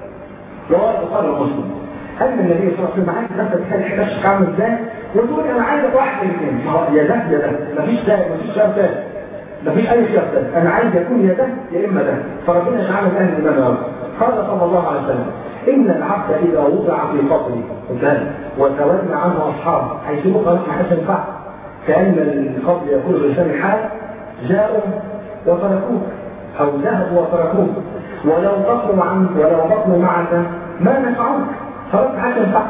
Speaker 1: رواه البخاري ومسلم ان النبي صلى الله عليه وسلم عايز نفسك تخلي حكايتك عامل ازاي وتقول انا عايزك واحد من الاثنين ما هو يا ده يا ده مفيش ده مفيش خيار ثالث مفيش اي خيار ثالث انا عايز يكون يا ده يا اما ده فربنا يجعلنا اهل الايمان يا رب قال صلى الله عليه وسلم ان العبد اذا وضع في قبره قدام وتولى عنه اصحابه هيسيبوه خلاص ما حدش ينفع كان القبر يقول الانسان الحال جاءوا وتركوك او ذهبوا وتركوك ولو بطلوا عنك ولو بطلوا معك ما نفعوك خلاص حاجه ينفع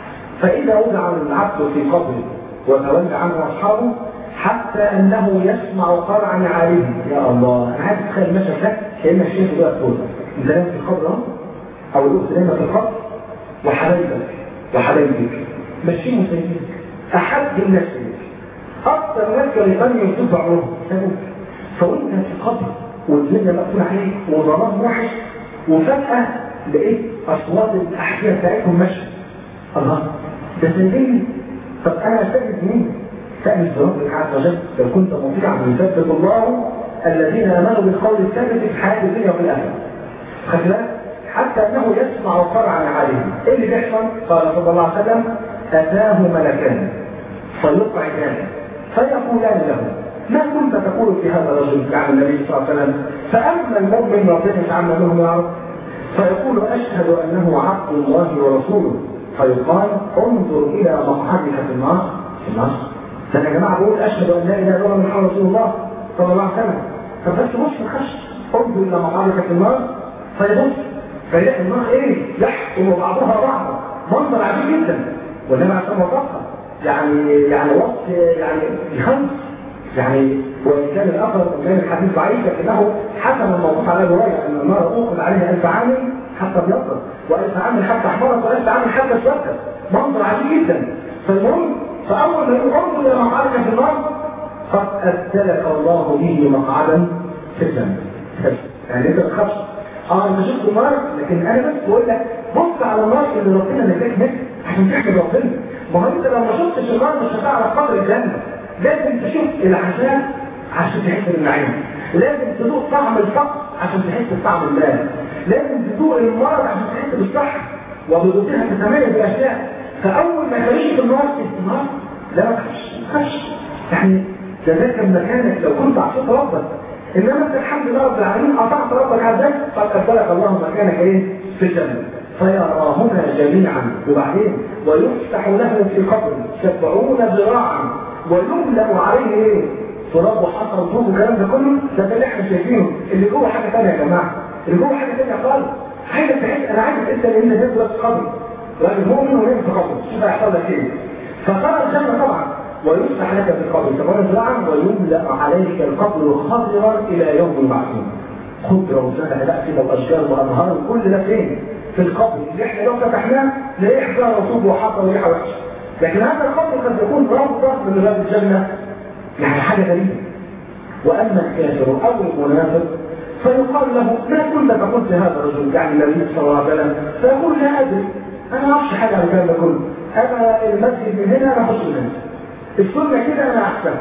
Speaker 1: فاذا وضع العبد في قبره وتولى عنه اصحابه حتى انه يسمع قرعا عليه يا الله انا عايز اتخيل المشهد ده كان الشيخ بقى فوق انت نايم في القبر او الاخت نايمه في القبر وحبايبك وحبايبك ماشيين مسيبك احد الناس ليك اكثر ناس كانوا يغنوا يوسف عمرهم فوانت في القبر والدنيا مقفولة عليك وظلام وحش وفجأة لقيت أصوات الأحكية بتاعتهم ماشية الله ده سيدي طب أنا أستجد مين؟ سأل ربك عز وجل لو كنت مطيعا يثبت الله الذين آمنوا بالقول الثابت في حياة الدنيا وفي الآخرة خد حتى أنه يسمع قرعا عليهم إيه اللي بيحصل؟ قال صلى الله عليه وسلم أتاه ملكان فيقعدان فيقولان له ما كنت تقول في هذا الرجل يعني النبي صلى الله عليه وسلم فأما المؤمن ربنا يتعامل منهم يا رب فيقول أشهد أنه عبد الله ورسوله فيقال انظر إلى مقعدك في النار في النار فأنا يا جماعة بقول أشهد أن لا إله إلا الله محمد رسول الله صلى الله عليه وسلم فبس بص الخش انظر إلى مقعدك في النار فيبص فيلاقي النار إيه يحكم بعضها بعضا منظر عجيب جدا والنبي عليه الصلاة والسلام يعني يعني وقت يعني يخلص يعني وان كان الاخر كان الحديث ضعيف لكنه حسن الموقوف على روايه ان النار اوقد عليها الف عام حتى ابيضت والف عام حتى احمرت والف عام حتى اسودت منظر عجيب جدا فالمهم فاول ما يقول انظر الى مقعدك في النار قد ابدلك الله به مقعدا في الجنه يعني انت ما تخافش اه انا شفت النار لكن انا بس بقول لك بص على النار اللي ربنا نجاك منها عشان تحمد ربنا ما هو انت لو ما شفتش النار مش هتعرف قدر الجنه لازم تشوف العذاب عشان تحس بالنعيم لازم تذوق طعم الفقر عشان تحس بطعم المال لازم تذوق المرض عشان تحس بالصحة وبذوقها تتميز بالاشياء فاول ما تعيش في النار النار لا ما تخافش ما تخافش يعني ده ده كان مكانك لو كنت عصيت ربك انما انت الحمد لله رب العالمين قطعت ربك على ذلك قد ابدلك الله مكانك ايه في الجنه فيراهما جميعا وبعدين ويفتح له في قبره سبعون ذراعا ويملأ عليه ايه؟ تراب وحصى وطوب والكلام ده كله ده ده اللي احنا شايفينه اللي جوه حاجه ثانيه يا جماعه اللي جوه حاجه ثانيه خالص عايزك تحس انا عايزك انت لان ده دلوقتي قبر راجل مؤمن ونام في قبر شوف هيحصل لك ايه فترى الجنه طبعا ويفتح لك في القبر سبعون ذراعا ويملأ عليك القبر خضرا الى يوم يبعثون خضرا وسهل لا كده واشجار وانهار كل ده فين؟ في القبر اللي احنا لو فتحناه نلاقيه حجاره وطوب وحصى وريحه وحشه لكن هذا القبر قد يكون روضة من رياض الجنة يعني حاجة غريبة واما الكافر او المنافق فيقال له ما كنت تقول في هذا الرجل يعني النبي صلى الله عليه وسلم فيقول لا ادري انا ما اعرفش حاجه عن الكلام ده كله انا المسجد من هنا انا اخش منه السنه كده انا احسن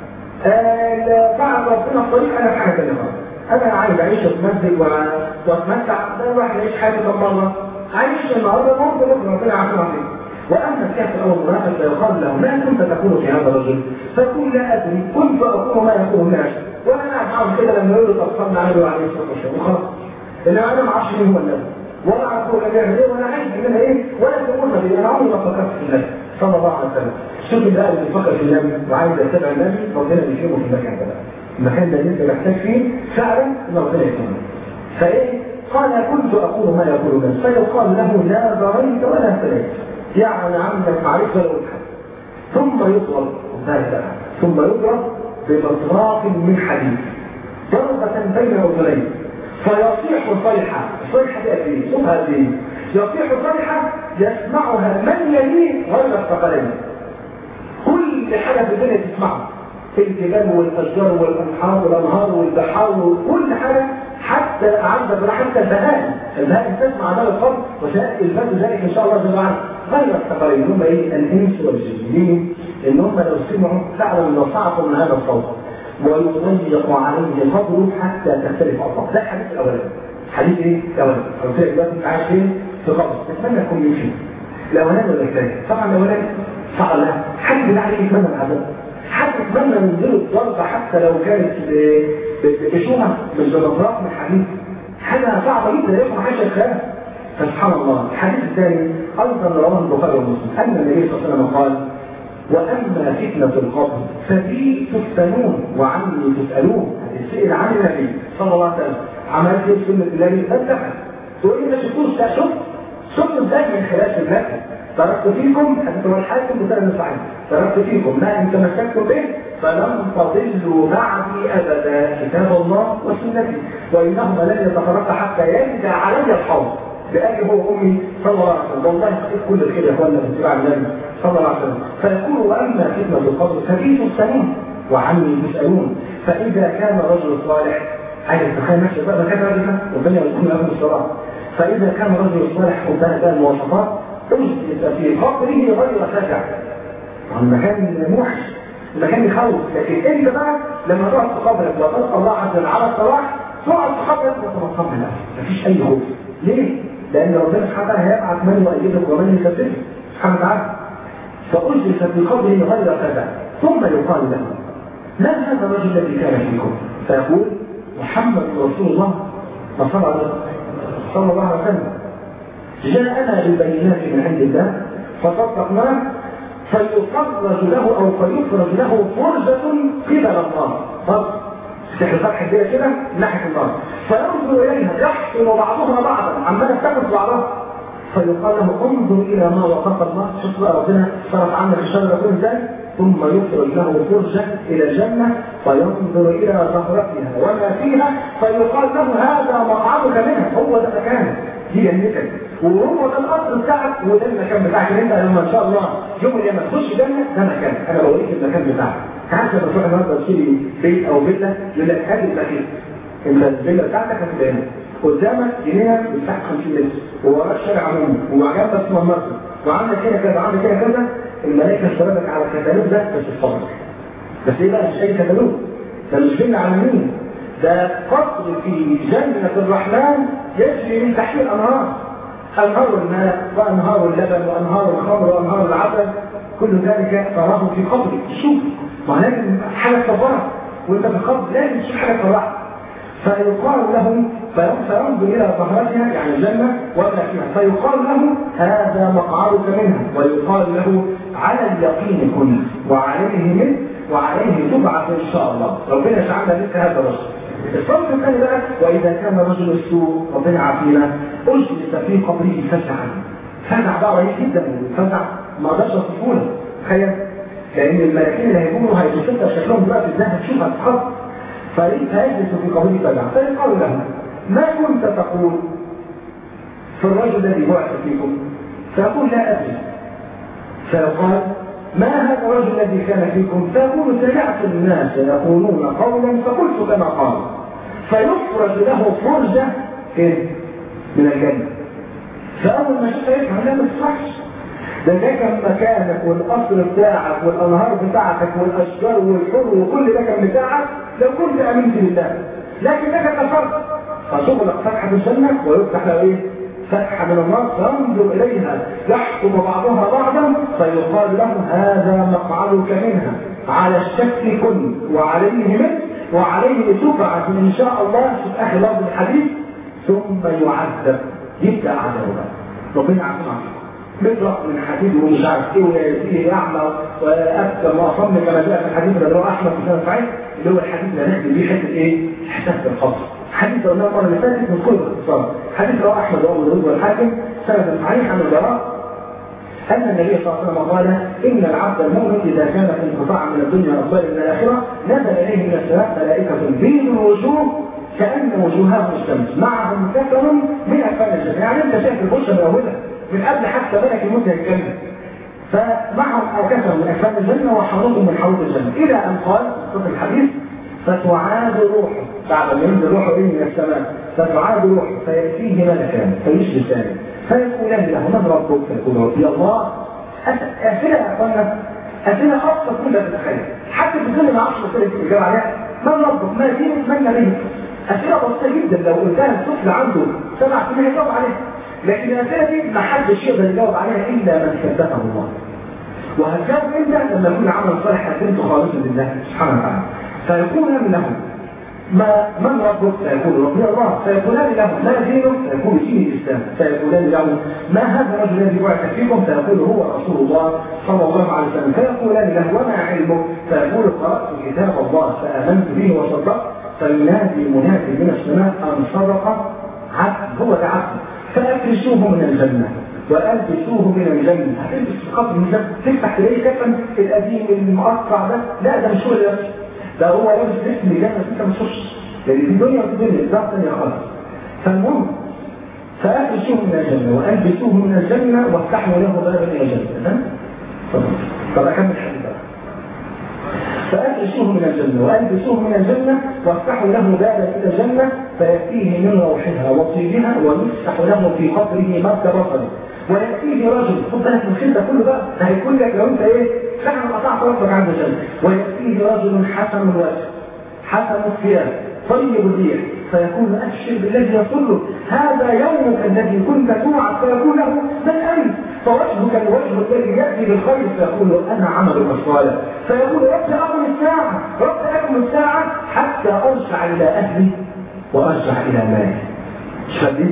Speaker 1: آه بعد ربنا الطريق انا في حاجه ثانيه انا عايز اعيش في مسجد واتمتع ده الواحد يعيش حياته كم مره عايش النهارده ممكن بكره ربنا يعافينا عليه واما الكافر او المنافق فيقال له ما كنت تقول في هذا الرجل فقل لا ادري كنت اقول ما يقول الناس وانا قاعد معاهم كده لما يقولوا طب صلى عليه عليه الصلاه والسلام وخلاص انما انا ما اعرفش مين هو النبي ولا اعرف هو بيعمل ايه ولا عايز منها ايه ولا تقول لي انا عمري ما فكرت في النبي صلى الله عليه وسلم شوف بقى اللي بيفكر في النبي وعايز يتبع النبي ربنا بيكرمه في المكان ده المكان ده اللي انت محتاج فيه فعلا ان ربنا يكرمه فايه قال كنت اقول ما يقول الناس فيقال له لا ضريت ولا اهتديت يعني عندك معرفه لو ثم يضرب ذلك ثم يضرب بمطراق من حديد ضربة بين أذنيه فيصيح صيحة صيحة قد ايه؟ صوتها قد ايه؟ يصيح صيحة يسمعها من يليه غير الثقلين كل حاجة في الدنيا تسمعها الجبال والأشجار والأنهار والأنهار والبحار وكل حاجة حتى عند حتى البهائم البهائم تسمع هذا الخبر وسيأتي ذلك إن شاء الله جل وعلا غير الثقلين هم ايه الانس والجن ليه؟ ان هم لو سمعوا فعلا لو صعقوا من هذا الصوت ويضيق عليه قدره حتى تختلف اصابعه ده الحديث الاولاني حديث ايه؟ الاولاني قلت لك دلوقتي انت عايش فين؟ في قبر تتمنى تكون مين فين؟ الاولاني ولا الثاني؟ طبعا الاولاني صعب لا حد بالله عليك يتمنى العذاب حد يتمنى ينزله الضربه حتى لو كانت بشومه مش بمطرق من حديد حاجه صعبه جدا يفهم حاجه الخيال فسبحان الله الحديث الثاني ايضا رواه البخاري ومسلم ان النبي صلى الله عليه وسلم قال واما فتنه القبر ففي تفتنون وعني تسالون هتسال عن النبي صلى الله عليه وسلم عملت ايه سنه النبي فتحت تقول لي ما شفتوش لا شفت شفت ازاي من خلال سنته تركت فيكم حديث الحاكم بسنه صحيح تركت فيكم ما ان تمسكتم به فلن تضلوا بعدي ابدا كتاب الله وسنتي وانهما لن يتفرقا حتى يرجع علي الحوض بأبي هو أمي صلى الله عليه وسلم والله حقيقة كل الخير يا أخوانا من اتباع النبي صلى الله عليه وسلم فيقول وأما فتنة القبر ففي تسألون وعني تسألون فإذا كان رجل صالح عايز تخيل نفسك بقى مكان راجل ربنا يرزقنا لكم الصلاة فإذا كان رجل صالح قدام بقى المواصفات أجلس في قبره غير سجع المكان موحش المكان يخوف لكن انت بقى لما تقعد في قبرك وتلقى الله عز وجل على الصلاح تقعد في قبرك وتتطمن نفسك مفيش أي خوف ليه؟ لأن ربنا سبحانه وتعالى هيبعث من يؤيدك ومن يكذبك سبحانه وتعالى فأجلس في قبره غير كذا ثم يقال له من هذا الرجل الذي كان فيكم؟ فيقول محمد رسول الله صلى الله عليه وسلم جاءنا بالبينات من عند الله فصدقناه فيفرج له او فيفرج له فرجة قبل النار فرج تحت فتح كده كده ناحية النار فينظر اليها يحسن بعضها بعضا عمالة تاخد بعضها فيقال له انظر الى ما وصف الله شوف بقى ربنا صرف عنك الشر ده ازاي ثم يخرج له فرجة الى الجنة فينظر الى زهرتها وما فيها فيقال له هذا مقعدك منها هو ده مكانك دي جنتك وهو ده القصر بتاعك وده المكان بتاعك انت لما ان شاء الله يوم القيامه تخش جنه ده مكانك انا بوريك المكان بتاعك تعرف لما تروح النهارده تشتري بيت او فيلا يقول لك هات المكان انت الفيلا بتاعتك هتبقى هنا قدامك جنينه بتاعت 50 متر ووراك شارع عمومي وجنبك مرمى وعندك هنا كذا وعندك هنا كذا الملائكه اشتغلت على الكتالوج ده بس الصبر بس ايه بقى مش اي كتالوج ده مش فيلا على مين ده قصر في جنة الرحمن يجري من تحت الأنهار أنهار الماء وأنهار اللبن وأنهار الخمر وأنهار العسل كل ذلك تراه في قبرك شوف ما لازم حاجة تصبرك وانت في القبر لازم تشوف حاجة تصبرك فيقال له فينظر إلى طهرتها يعني الجنة وما فيها فيقال له هذا مقعدك منها ويقال له على اليقين كن وعليه منه وعليه تبعث إن شاء الله ربنا يجعلنا مثل هذا الرجل الصف الثاني بقى واذا كان رجل السوء ربنا عافينا اجلس في قبره فزعا فزع بقى رهيب جدا فزع ما اقدرش اوصفه لك تخيل لان الملائكين اللي هيكونوا هيبصوا شكلهم دلوقتي ازاي هتشوفها تتخض فيجلس في قبره فزعا فيقال له ما كنت تقول في الرجل الذي بعث فيكم فيقول لا ادري فيقال ما هذا الرجل الذي كان فيكم فيقول سمعت الناس يقولون قولا فقلت كما قال فيفرج له فرجة إيه؟ من الجنة فأول ما شفت يفهم لا ما تصحش ده ده كان مكانك والقصر بتاعك والأنهار بتاعتك والأشجار والحر وكل ده كان بتاعك لو كنت أمنت بالله لكنك كفرت فتغلق فتحة الجنة ويفتح له إيه؟ فتحة من النار فانظر إليها يحكم بعضها بعضا فيقال له هذا مقعدك منها على الشك كن وعليه مثل وعليه تبعث إن شاء الله في آخر لفظ الحديث ثم يعذب يبدأ عذابه ربنا يعافينا مطرق من حديد ومش عارف ايه ويأتيه اعمى وابكم واصم كما جاء في الحديث الذي رواه احمد بن سعيد اللي هو الحديث اللي هنحكي بيه حته ايه؟ حساسه القبر حديث قلناه المره اللي فاتت من كل باختصار حديث رواه احمد وابو داود والحاكم سند صحيح عن البراء أن النبي صلى الله عليه وسلم قال إن العبد المؤمن إذا كان في انقطاع من الدنيا وأقبال من الآخرة نزل إليه من السماء ملائكة بيض الوجوه كأن وجوههم الشمس معهم كفن من أكفان الجنة يعني أنت شايف البشرة من أولها من قبل حتى ملك الموت يتكلم فمعهم كفن من أكفان الجنة وحوضهم من حوض الجنة إلى أن قال في الحديث فتعاد روحه بعد ما ينزل روحه إيه من السماء فتعاد روحه فيأتيه ملكان فيجلسان فيقولان له من ربك فيقول ربي الله أسئلة يا أخوانا أسئلة خاصة كل تتخيل حتى في ظل العشر أسئلة الإجابة عليها من ربك ما دينك من نبيك أسئلة بسيطة جدا لو قلتها الطفل عنده سبع سنين يجاوب عليها لكن الأسئلة دي ما حدش يقدر يجاوب عليها إلا من كذبه الله وهتجاوب إمتى لما يكون عمل صالح قدمته خالصا لله سبحانه وتعالى فيكون من له ما من ربك فيقول ربي الله فيقولان له ما دينك فيقول دين الاسلام فيقولان له ما هذا الرجل الذي بعث فيكم فيقول هو رسول الله صلى الله عليه وسلم فيقولان له وما علمك فيقول قرات كتاب الله فامنت به وصدقت فينادي منادي من السماء ان صدق عبد هو ده عبد فافرشوه من الجنه والبسوه من الجنه هتلبس في قبر من الجنه تفتح تلاقيه كفن القديم المقطع ده لا ده مش هو اللي ده هو لابس اسم جنة انت ما تشوفش لان دي دنيا ودي دنيا ده ثانيه خالص فالمهم فأفرشوه من الجنة وألبسوه من الجنة وافتحوا له بابا إلى الجنة طب أكمل الحديث فأفرشوه من الجنة وألبسوه من الجنة وافتحوا له بابا إلى الجنة فيأتيه من روحها وطيبها ويفتح له في قبره مد بصره ويأتيه رجل خد بالك من الخير ده كله بقى ده هيكون لك لو انت ايه فعلا قطعت راسك عند الجنة ويأتيه رجل حسن الوجه حسن الثياب طيب الريح فيكون أبشر بالذي يصله هذا يومك الذي كنت توعد فيقول له من أنت فوجهك الوجه الذي يأتي بالخير فيقول أنا عمل الصالح فيقول رب أقم الساعة رب أقم الساعة حتى أرجع إلى أهلي وأرجع إلى مالي شديد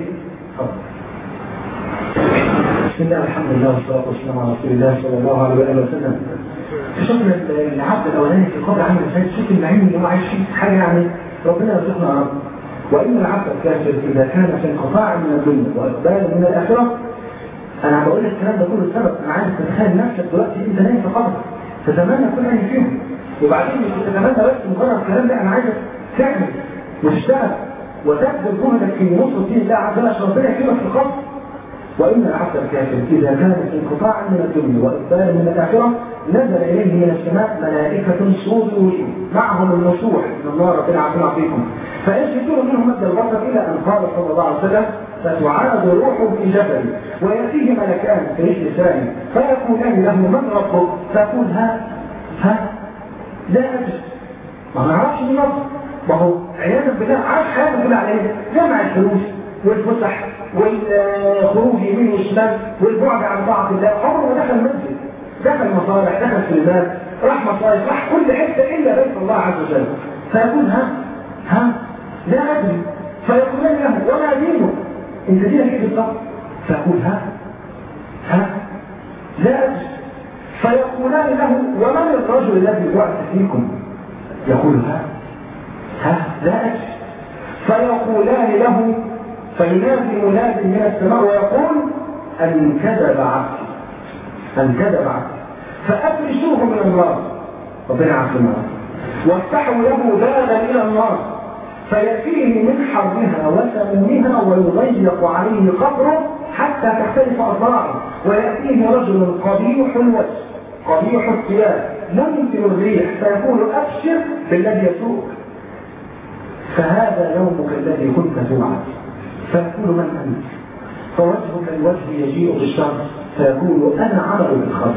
Speaker 1: بسم الله الحمد لله والصلاة والسلام على رسول الله صلى الله عليه وآله وسلم شفنا العبد الأولاني في القبر عامل ازاي شوف النعيم اللي هو عايش فيه حاجة يعني ربنا يرزقنا يا رب وإن العبد الكافر إذا كان في انقطاع من الدنيا وإقبال من الآخرة أنا بقول الكلام ده كله سبب أنا عايز تتخيل نفسك دلوقتي أنت نايم في قبر تتمنى كل عين فيهم وبعدين مش تتمنى بس مجرد الكلام ده أنا عايزك تعمل وتشتغل وتبذل جهدك في نصر دين الله عز وجل عشان ربنا يكرمك في القبر وإن العبد الكافر إذا كان في انقطاع من الدنيا وإقبال من الآخرة نزل إليه من السماء ملائكة سود وجوه معهم النصوح من الله ربنا عافينا فيكم فيسجدون منهم مد البصر إلى أن قال صلى الله عليه وسلم فتعاد روحه في جبل ويأتيه ملكان في لسانه فيقولان له من ربك فيقول ها ها لا أجد ما نعرفش من ربك ما هو عياذا بالله عاش حياته كلها على ايه؟ جمع الفلوس والفسح والخروج يمين وشمال والبعد عن طاعة الله عمره ما دخل مسجد دخل مصالح دخل سلمات راح مصالح راح كل حتة إلا بيت الله عز وجل فيقول ها ها لا أدري فيقولان له وما دينه انت دينك ايه بالضبط فيقول ها ها لا أدري فيقولان له ومن الرجل الذي بعث فيكم يقول ها ها لا أدري فيقولان له فينادي مناد من السماء ويقول أن كذب عبدي أن كذب عبدي فأفرشوه من النار ربنا عافينا وافتحوا له بابا إلى النار فيأتيه من حرها وسمومها ويضيق عليه قبره حتى تختلف أضلاعه ويأتيه رجل قبيح الوجه قبيح الثياب ممكن الريح فيقول ابشر بالذي يسوق فهذا يومك الذي كنت توعد فيقول من انت فوجهك الوجه يجيء بالشر فيقول انا عمل بالخير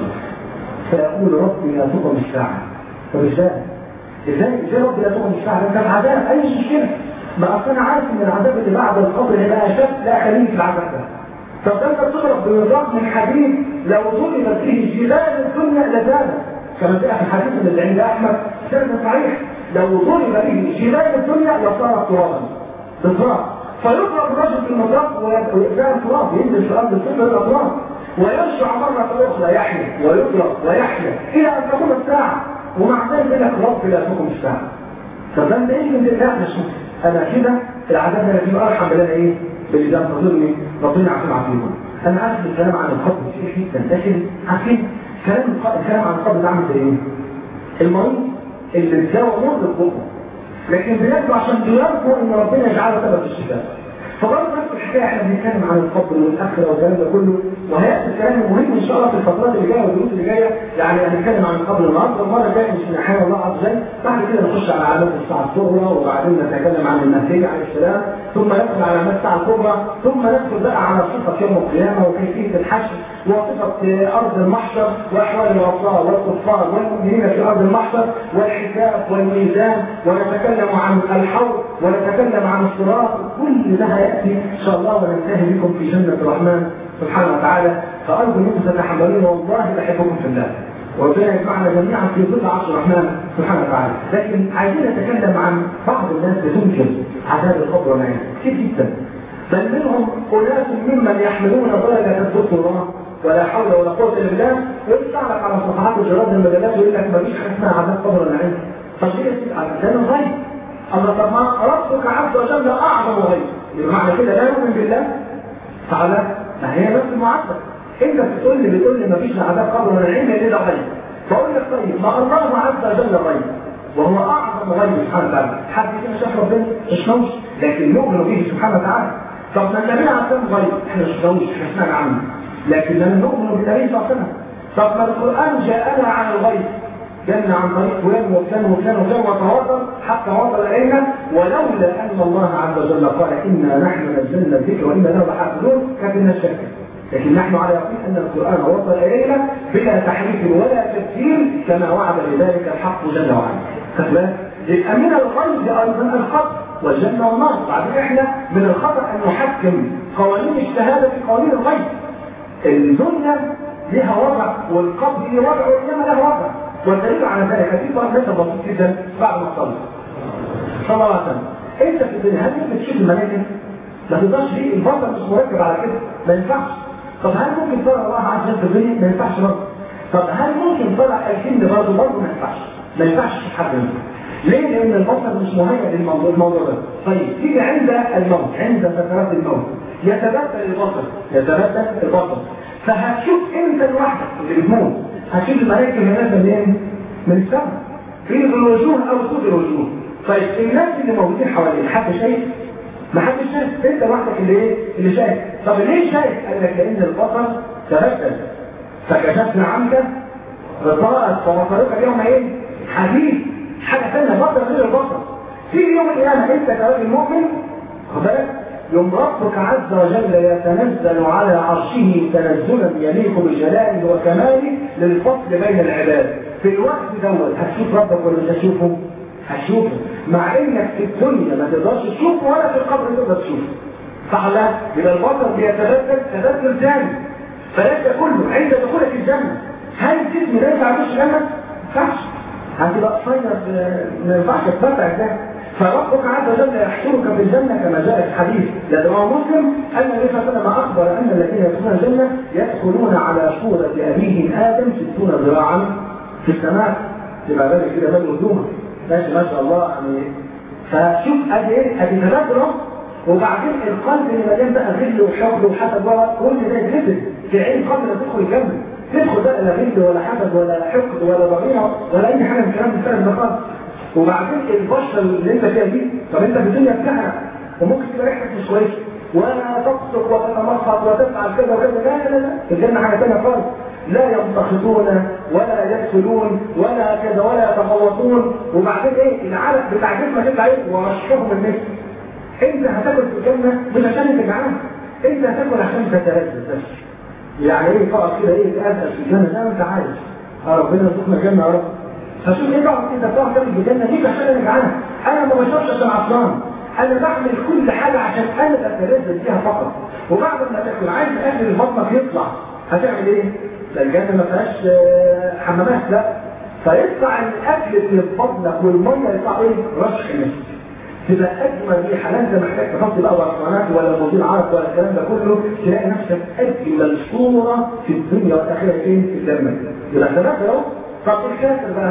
Speaker 1: فيقول ربي لا تقم الساعه طب ازاي؟ ازاي ازاي ربي لا تقم الساعه؟ ده العذاب اي مشكله ما اصل انا عارف ان العذاب اللي بعد القبر هيبقى اشد لا خليني في العذاب ده طب ده انت بتضرب بنظام من حديد لو ضرب فيه جبال الدنيا لزالت كما جاء في الحديث اللي عند احمد سند صحيح لو ضرب به جبال الدنيا لصارت ترابا بالتراب فيضرب الرجل في المطاف ويبقى تراب ينزل في الارض الصفر يبقى تراب ويرجع مرة أخرى يحيى ويضرب ويحيى إلى أن تقوم الساعة ومع ذلك يقول لك رب لا تقوم الساعة طب ده ايه من الله مش انا كده العذاب ده يجي ارحم بالله ايه باللي ده انتظرني ربنا عارفين عارفين انا عارف الكلام عن القبر كتير جدا لكن عارفين كلام الكلام عن القبر ده عامل زي ايه المريض اللي الدواء مر بقه لكن بياخده عشان بيرجو ان ربنا يجعله سبب في الشفاء فبرضه نفس الحكايه احنا بنتكلم عن القبر والاخره والكلام ده كله وهياتي الكلام المهم ان شاء الله في الفترات اللي جايه والدروس اللي جايه يعني هنتكلم عن القبر النهارده المره الجايه مش من حال الله عز وجل بعد كده نخش على علامات الساعه الصغرى وبعدين نتكلم عن المهدي عليه السلام ثم ندخل على علامات الساعه الكبرى ثم ندخل بقى على صفه يوم القيامه وكيفيه الحشر وصفه ارض المحشر واحوال العصاه والكفار والمؤمنين في ارض المحشر والحساب والميزان ونتكلم عن الحوض ونتكلم عن الصراط كل ده هياتي ان شاء الله وننتهي بكم في جنه الرحمن سبحانه وتعالى فارجو انكم تتحملون والله بحبكم في الله وربنا يجمعنا جميعا في ظل عرش الرحمن سبحانه وتعالى لكن عايزين نتكلم عن بعض الناس بتنكر عذاب القبر والعياذ كتير جدا بل منهم اناس ممن يحملون درجه الدكتوراه ولا حول ولا قوه الا بالله ويطلع لك على صفحات وجراد المجلات ويقول لك مفيش حاجه اسمها عذاب قبر ولا عين طب ليه ده الغيب الله طب ما ربك عز وجل اعظم غيب بمعنى كده لا يؤمن بالله تعالى ما هي نفس المعادله انت بتقول لي بتقول لي مفيش عذاب قبر ولا علم ليه ده غيب فاقول لك طيب ما الله عز وجل غيب وهو اعظم غيب سبحانه وتعالى حد كده شاف ربنا مش نوش لكن نؤمن به سبحانه وتعالى طب ما النبي عليه الصلاه غيب احنا مش نوش احنا سمعنا عنه لكننا نؤمن بالنبي صلى الله عليه وسلم طب ما القران جاءنا عن الغيب جاءنا عن طريق فلان وفلان وفلان وفلان وتواصل حتى وصل الينا ولولا ان الله عز وجل قال انا نحن نزلنا الذكر وانا له لحافظون كانت الناس شكت لكن نحن على يقين ان القران وصل الينا بلا تحريف ولا تبديل كما وعد بذلك الحق جل وعلا فاهم يبقى من الغيب ايضا الخطا والجنه والنار بعدين احنا من الخطا ان نحكم قوانين الشهاده في قوانين الغيب الدنيا لها وضع والقبر له وضع وانما له وضع والدليل على ذلك في بعض الناس بسيط جدا بعد ما تصلي صلى الله عليه وسلم انت في الدنيا هل ممكن تشوف الملائكه؟ ما تقدرش ليه البطل مش مركب على كده ما ينفعش طب هل ممكن ترى الله عز وجل في الدنيا؟ ما ينفعش برضه طب هل ممكن ترى الجن برضه برضه ما ينفعش ما ينفعش تشوف حد منهم ليه؟ لأن البصر مش مهيئ للموضوع الموضوع ده. طيب تيجي عند الموت، عند سكرات الموت، يتبدل البصر، يتبدل البصر. فهتشوف انت لوحدك اللي بتموت، هتشوف الملائكة اللي نازلة منين؟ من السماء. في الوجوه أو صوت الوجوه. طيب الناس اللي موجودين حواليك حد شايف؟ ما حدش شايف، انت لوحدك اللي ايه؟ اللي شايف. طب ليه شايف؟ قال لك لأن البصر تبدل. فكشفنا عنك غطاءك فبصرك اليوم ايه؟ حديد حاجة ثانية بطل غير البطل في يوم القيامة انت كراجل مؤمن خد بالك يوم ربك عز وجل يتنزل على عرشه تنزلا يليق بجلاله وكماله للفصل بين العباد في الوقت دوت هتشوف ربك ولا مش هتشوفه؟ هتشوفه مع انك في الدنيا ما تقدرش تشوفه ولا في القبر تقدر تشوفه صح لا؟ يبقى البطل بيتبدل تبدل ثاني فليس كله عند دخولك الجنة هل الجسم ده ينفع يخش الجنة؟ ما ينفعش هتبقى قصير ما ينفعش تتبع ده فربك عز وجل يحشرك في الجنه كما جاء في الحديث لدى مسلم ان النبي صلى الله عليه وسلم اخبر ان الذين يدخلون الجنه يدخلون على صوره ابيهم ادم 60 ذراعا في السماء يبقى بالك كده بال قدومه ماشي ما شاء الله يعني فشوف ادي ايه ادي تبادل وبعدين القلب اللي مليان بقى غل وحقد وحسد كل ده يتغسل في عين قبل ما تدخل الجنه تدخل بقى لا غل ولا حسد ولا حقد ولا ضغينه ولا اي حاجه من الكلام الفارغ ده خالص وبعدين البشره اللي انت فيها دي طب انت في الدنيا بتاعها وممكن تبقى ريحتك مش كويسه ولا تبصق وتتمخط وتفعل كذا وكذا لا لا لا الجنه حاجه ثانيه خالص لا يمتخطون ولا يدخلون ولا كذا ولا يتخوطون وبعدين ايه العلق بتاع جسمك انت ايه ورشحهم النفس انت هتاكل في الجنه مش عشان انت جعان انت هتاكل عشان تتلذذ بس يعني ايه تقعد كده ايه تأذى في الجنه زي ما انت عايز اه ربنا يرزقنا الجنه يا رب فشوف ايه تقعد كده تقعد تاكل في الجنه ليك عشان انا جعان انا ما بشربش عشان عطلان انا بعمل كل حاجه عشان انا اتلذذ فيها فقط وبعد ما تاكل عايز اكل بطنك يطلع هتعمل ايه؟ ده الجنه ما فيهاش آه، حمامات لا فيطلع الاكل اللي في بطنك والميه يطلع ايه؟ رشح نفسي تبقى اجمل ريحه لا انت محتاج تحط بقى برطمانات ولا موديل عرق ولا الكلام ده كله تلاقي نفسك اجمل صوره في الدنيا والاخره فين؟ في الجنه يبقى انت بقى اهو طب الكافر بقى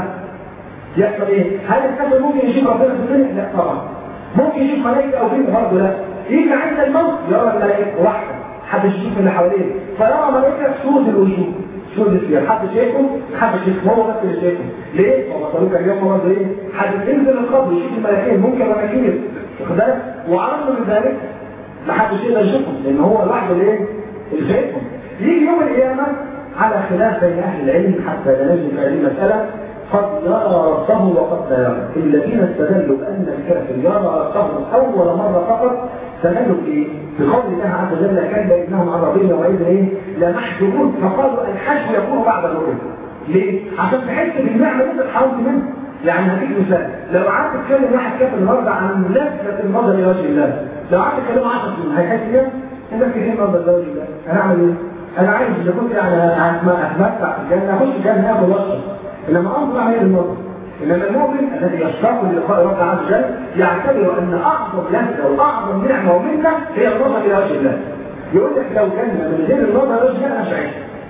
Speaker 1: يحصل ايه؟ هل الكافر ممكن يشوف ربنا في الدنيا؟ لا طبعا ممكن يشوف ملائكه او جن برضه لا يجي عند الموت يرى الملائكه واحده حد يشوف اللي حواليه فيرى ملائكه سود الوجوه سود الثياب حد شايفه حد شايفه هو بس اللي شايفه ليه؟ هو طريق اليوم برضه ايه؟ حد ينزل القبر يشوف الملائكين ممكن مناكير واخد بالك؟ وعرض من ذلك ما حدش يقدر يشوفهم لان هو لوحده الايه؟ اللي شايفهم يجي يوم القيامه على خلاف بين اهل العلم حتى لا نجد في هذه المساله قد يرى ربه وقد لا يرى الذين استدلوا بان الكافر يرى ربه اول مره فقط استدلوا بايه؟ بقول الله عز وجل كلا انهم عن ربهم يومئذ ايه؟ لمحجوبون فقالوا الحج يكون بعد الرؤيه ليه؟ عشان تحس بالنعمه اللي انت اتحرمت منها يعني هديك مثال لو قعدت تتكلم واحد كافر النهارده عن لذة النظر الى وجه الله لو قعدت تتكلم 10 سنين هيحس ايه؟ انك كتير نظر الى وجه الله انا اعمل ايه؟ انا عايز اذا كنت يعني اتمتع في الجنه اخش الجنه اخد وصفه انما انظر عليه النظر انما المؤمن الذي يشتاق للقاء رب عز وجل يعتبر ان اعظم لذه واعظم نعمه ومنه هي النظر الى وجه الله يقول لك لو جنه من غير النظر الى وجه الله انا مش عايز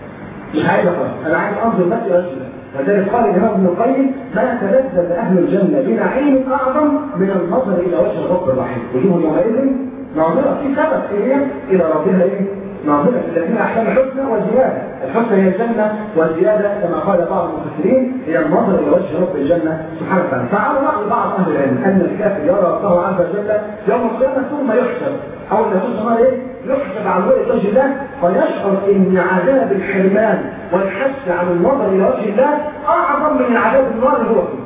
Speaker 1: مش عايز خالص انا عايز انظر بس الى وجه الله وذلك قال الامام ابن القيم ما تلذذ اهل الجنه بنعيم اعظم من النظر الى وجه الرب الرحيم وجوه يومئذ ناظره في سبب ايه هي؟ الى ربها ايه؟ ناظرة الذين أحسن الحسنى والزيادة الحسنى هي الجنة والزيادة كما قال بعض المفسرين هي النظر إلى وجه رب الجنة سبحانه وتعالى فعلى رأي بعض أهل العلم أن الكافر يرى الله عز وجل يوم القيامة ثم يحسب أو أن يخش إيه؟ يحسب عن رؤية وجه الله فيشعر أن عذاب الحرمان والحث عن النظر إلى وجه الله أعظم من عذاب النار اللي هو فيه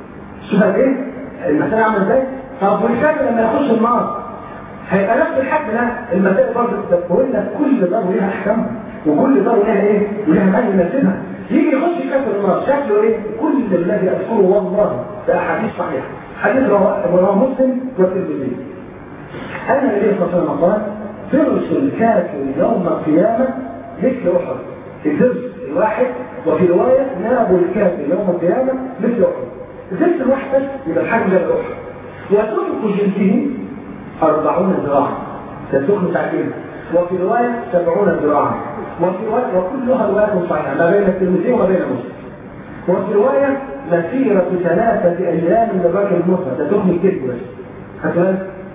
Speaker 1: شوف إيه؟ المسألة عاملة إزاي؟ طب والكافر لما يخش النار هيبقى نفس الحد ده المسائل برضه بتقول لك كل دار ليها احكام وكل دار ليها ايه؟ وليها من يناسبها يجي يخش كافر النار شكله ايه؟ كل الذي اذكره والله ده احاديث صحيحه حديث رواه مسلم والترمذي ان النبي صلى الله عليه وسلم قال درس الكافر يوم القيامه مثل احد الدرس الواحد وفي روايه ناب الكافر يوم القيامه مثل احد الدرس الواحد بس يبقى الحجم ده احد وترك جلده أربعون ذراعا تسخن تعجيل وفي رواية سبعون ذراعا وفي رواية وكلها رواية صحيحة ما بين الترمذي وما بين مسلم وفي رواية مسيرة ثلاثة أيام من راجل الموسى تسخن الكذب بس هتلاقي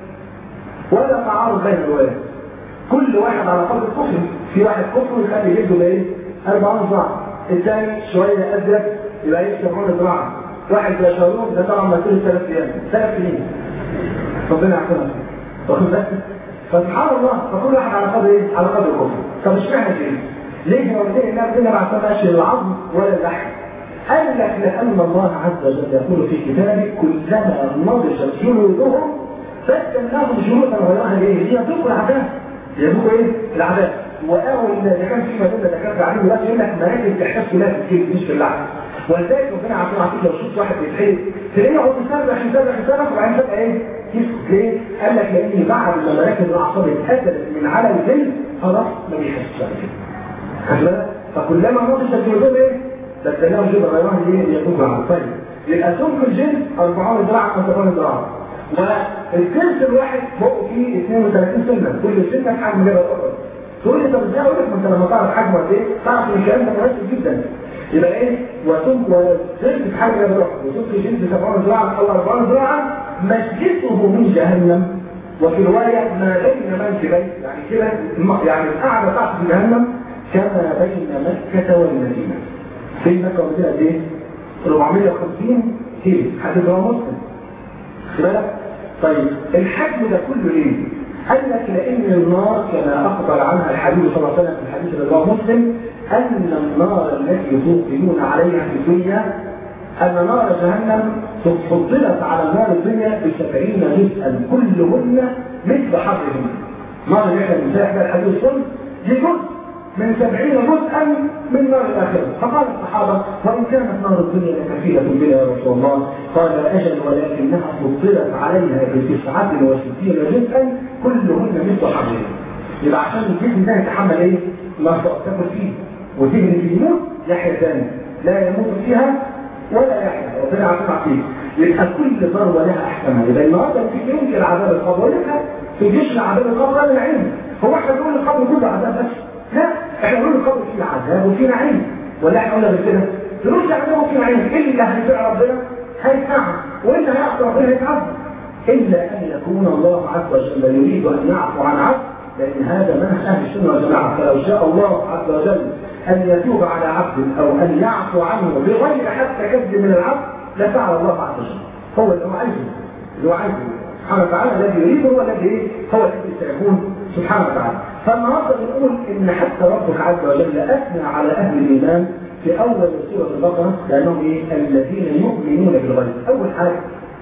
Speaker 1: ولا تعارض بين الروايات كل واحد على قدر الكفر في واحد كفر يخلي جلده بايه؟ 40 ذراع الثاني شوية أزرق يبقى ايه 70 ذراعا واحد زي شارون ده طبعا مسيرة ثلاث أيام ثلاث سنين ربنا يعطينا واخد بالك فسبحان الله فكل واحد على قدر ايه؟ على قدر الكفر طب اشمعنى كده؟ ليه هو ليه الناس دي ما اعتمدش العظم ولا اللحم؟ قال لك لان الله عز وجل يقول في كتابه كلما نضجت جلودهم بدلناهم جلودا غيرها ايه؟ ليذوقوا العذاب يذوقوا ايه؟ العذاب وقالوا ان اذا كان في مدينه دكاتره عليه دلوقتي يقول لك مراكز تحتاج كلها في الجلد مش في اللحم ولذلك ربنا عارفين عارفين لو شفت واحد بيتحرق تلاقيه يقعد يسرح يسرح يسرح وبعدين فجاه ايه؟ يسكت ليه؟ قال لك لان بعد ما مراكز الاعصاب اتقتلت من على الجلد خلاص ما بيحسش بعد كده. فكلما نضجت جلودهم ايه؟ بدلناهم جلد غيرها ايه؟ يتوب عنه طيب يبقى سمك الجلد 40 ذراع او 80 ذراع والجنس الواحد فوق فيه 32 سنه كل سنه حجم جبل اخر تقول لي طب ازاي اقول لك ما انت لما تعرف حجمه قد ايه تعرف ان الكلام ده مناسب جدا يبقى ايه وسم وجلد حجم جبل اخر وسمك جلد 70 ذراعا او 40 ذراعا مسجده من جهنم وفي روايه ما بين منكبين يعني كده يعني القعده بتاعته في جهنم كما بين مكه والمدينه بين مكه والمدينه قد ايه؟ 450 كيلو حديث رواه مسلم بالك طيب الحجم ده كله ليه
Speaker 2: قال لك لان النار كما اخبر عنها الحبيب صلى الله عليه وسلم في الحديث اللي رواه مسلم ان النار التي توقدون عليها في الدنيا ان نار جهنم فضلت على نار الدنيا بسبعين جزءا كلهن مثل حرهن نار اللي احنا بنساح بها الحديث كله دي جزء من سبعين جزءا من نار الآخرة فقال الصحابة وإن كانت نار الدنيا لكثيرة بنا يا رسول الله قال أجل ولكنها فضلت عليها بتسعة وستين جزءا كلهن مثل حرهن يبقى عشان الجسم ده يتحمل ايه؟ ما تاكل فيه وتجري في يموت يحيى ثاني لا يموت فيها ولا يحيى ربنا عارفين فيه يبقى كل ضربه لها احكامها يبقى النهارده في يمكن عذاب القبر ولكن في جيش عذاب القبر ولا العلم هو احنا بنقول القبر كله عذاب بس لا احنا بنقول القبر فيه عذاب وفيه نعيم ولا احنا قلنا كده فلوس عذاب وفيه نعيم ايه اللي هيطيع ربنا هيتعب واللي هيعصي ربنا هيتعب الا ان يكون الله عز وجل يريد ان يعفو عن عبد لأن هذا منهج أهل السنة والجماعة فلو شاء الله عز وجل أن يتوب على عبد أو أن يعفو عنه بغير حتى كذب من العبد لفعل الله عز وجل هو اللي هو عايزه اللي هو عايزه سبحانه وتعالى الذي يريده هو الذي هو الذي سيكون سبحانه وتعالى فالنهارده بنقول ان حتى ربك عز وجل اثنى على اهل الايمان في اول سوره البقره لانهم ايه الذين يؤمنون بالغيب اول حاجه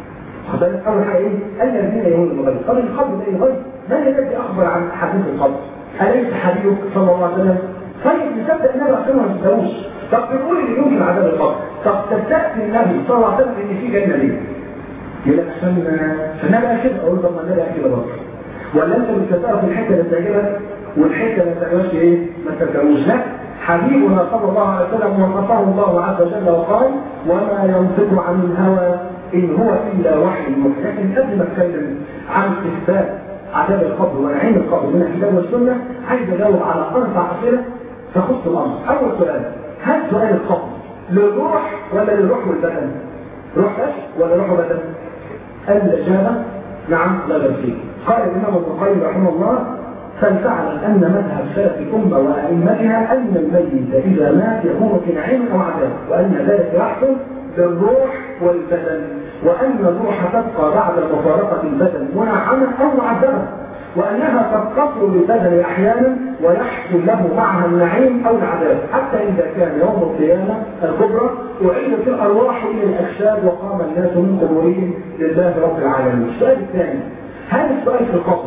Speaker 2: خدت اول حاجه ايه الذين يؤمنون بالغيب طب القبر ده الغيب من الذي اخبر عن حديث القبر اليس حبيبك صلى الله عليه وسلم طيب نصدق النبي عشان ما نصدقوش طب بنقول اللي يمكن عذاب القبر طب تصدقت النبي صلى الله عليه وسلم ان في جنه ليه يقول لك عشان فالنبي قال كده اقول طب ما النبي قال كده برضه ولا انت مش هتعرف الحته اللي تعجبك والحته اللي ما تعجبكش ايه ما ترجعوش لا حبيبنا صلى الله عليه وسلم وصفه الله عز وجل وقال وما ينطق عن الهوى ان هو الا وحي يوحى لكن قبل ما اتكلم عن اثبات عذاب القبر ونعيم القبر من الكتاب والسنه عايز اجاوب على اربع اسئله تخص الامر اول سؤال هل سؤال القبر للروح ولا للروح والبدن؟ روح بس ولا روح وبدن؟ الاجابه نعم لا بل فيه قال الامام ابن القيم رحمه الله فلتعلم ان مذهب سلف الامه وائمتها ان الميت اذا مات يكون في نعيم او عذاب وان ذلك يحصل بالروح والبدن وان الروح تبقى بعد مفارقه البدن منعمه او معذبه وانها قد تصل للبدن احيانا ويحصل له معها النعيم او العذاب حتى اذا كان يوم القيامه الكبرى اعيدت الارواح الى الاجساد وقام الناس من قبورهم لله رب العالمين السؤال الثاني هل السؤال في القبر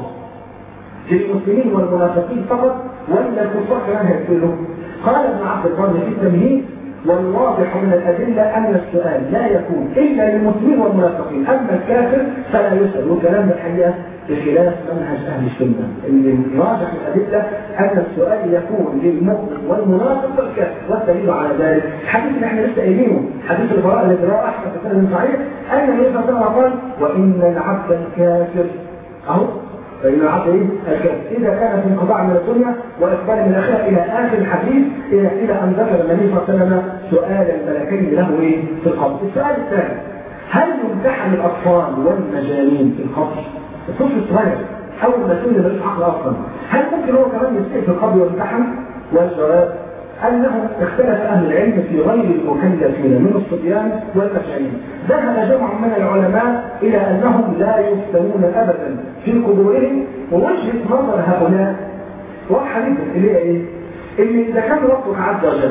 Speaker 2: للمسلمين والمنافقين فقط ولا الكفار كمان هيقتلوا؟ قال ابن عبد البر في التمهيد والواضح من الأدلة أن السؤال لا يكون إلا للمسلمين والمنافقين أما الكافر فلا يسأل وكلام الحقيقة بخلاف منهج أهل السنة اللي راجح الأدلة أن السؤال يكون للمؤمن والمنافق والكافر والدليل على ذلك الحديث اللي احنا لسه قايلينه حديث البراء الذي رواه أحمد في سنة صحيح أن النبي صلى الله عليه وسلم قال وإن العبد الكافر أهو فإن العبد إيه؟ الكافر إذا كان في انقطاع من الدنيا وإقبال من الآخرة إلى آخر الحديث إلى إلى أن ذكر النبي صلى الله عليه وسلم سؤال الملكين له إيه؟ في القبر. السؤال الثاني هل يمتحن الأطفال والمجانين في القبر؟ الطفل الصغير أول ما يكون ملوش عقل أصلا هل ممكن هو كمان يسأل في القبر ويمتحن؟ والجواب أنه اختلف أهل العلم في غير المكلفين من الصبيان والمشايين ذهب جمع من العلماء إلى أنهم لا يفتنون أبدا في قبورهم ووجهة نظر هؤلاء واضحة جدا اللي هي إيه؟ اللي إذا كان ربك عز وجل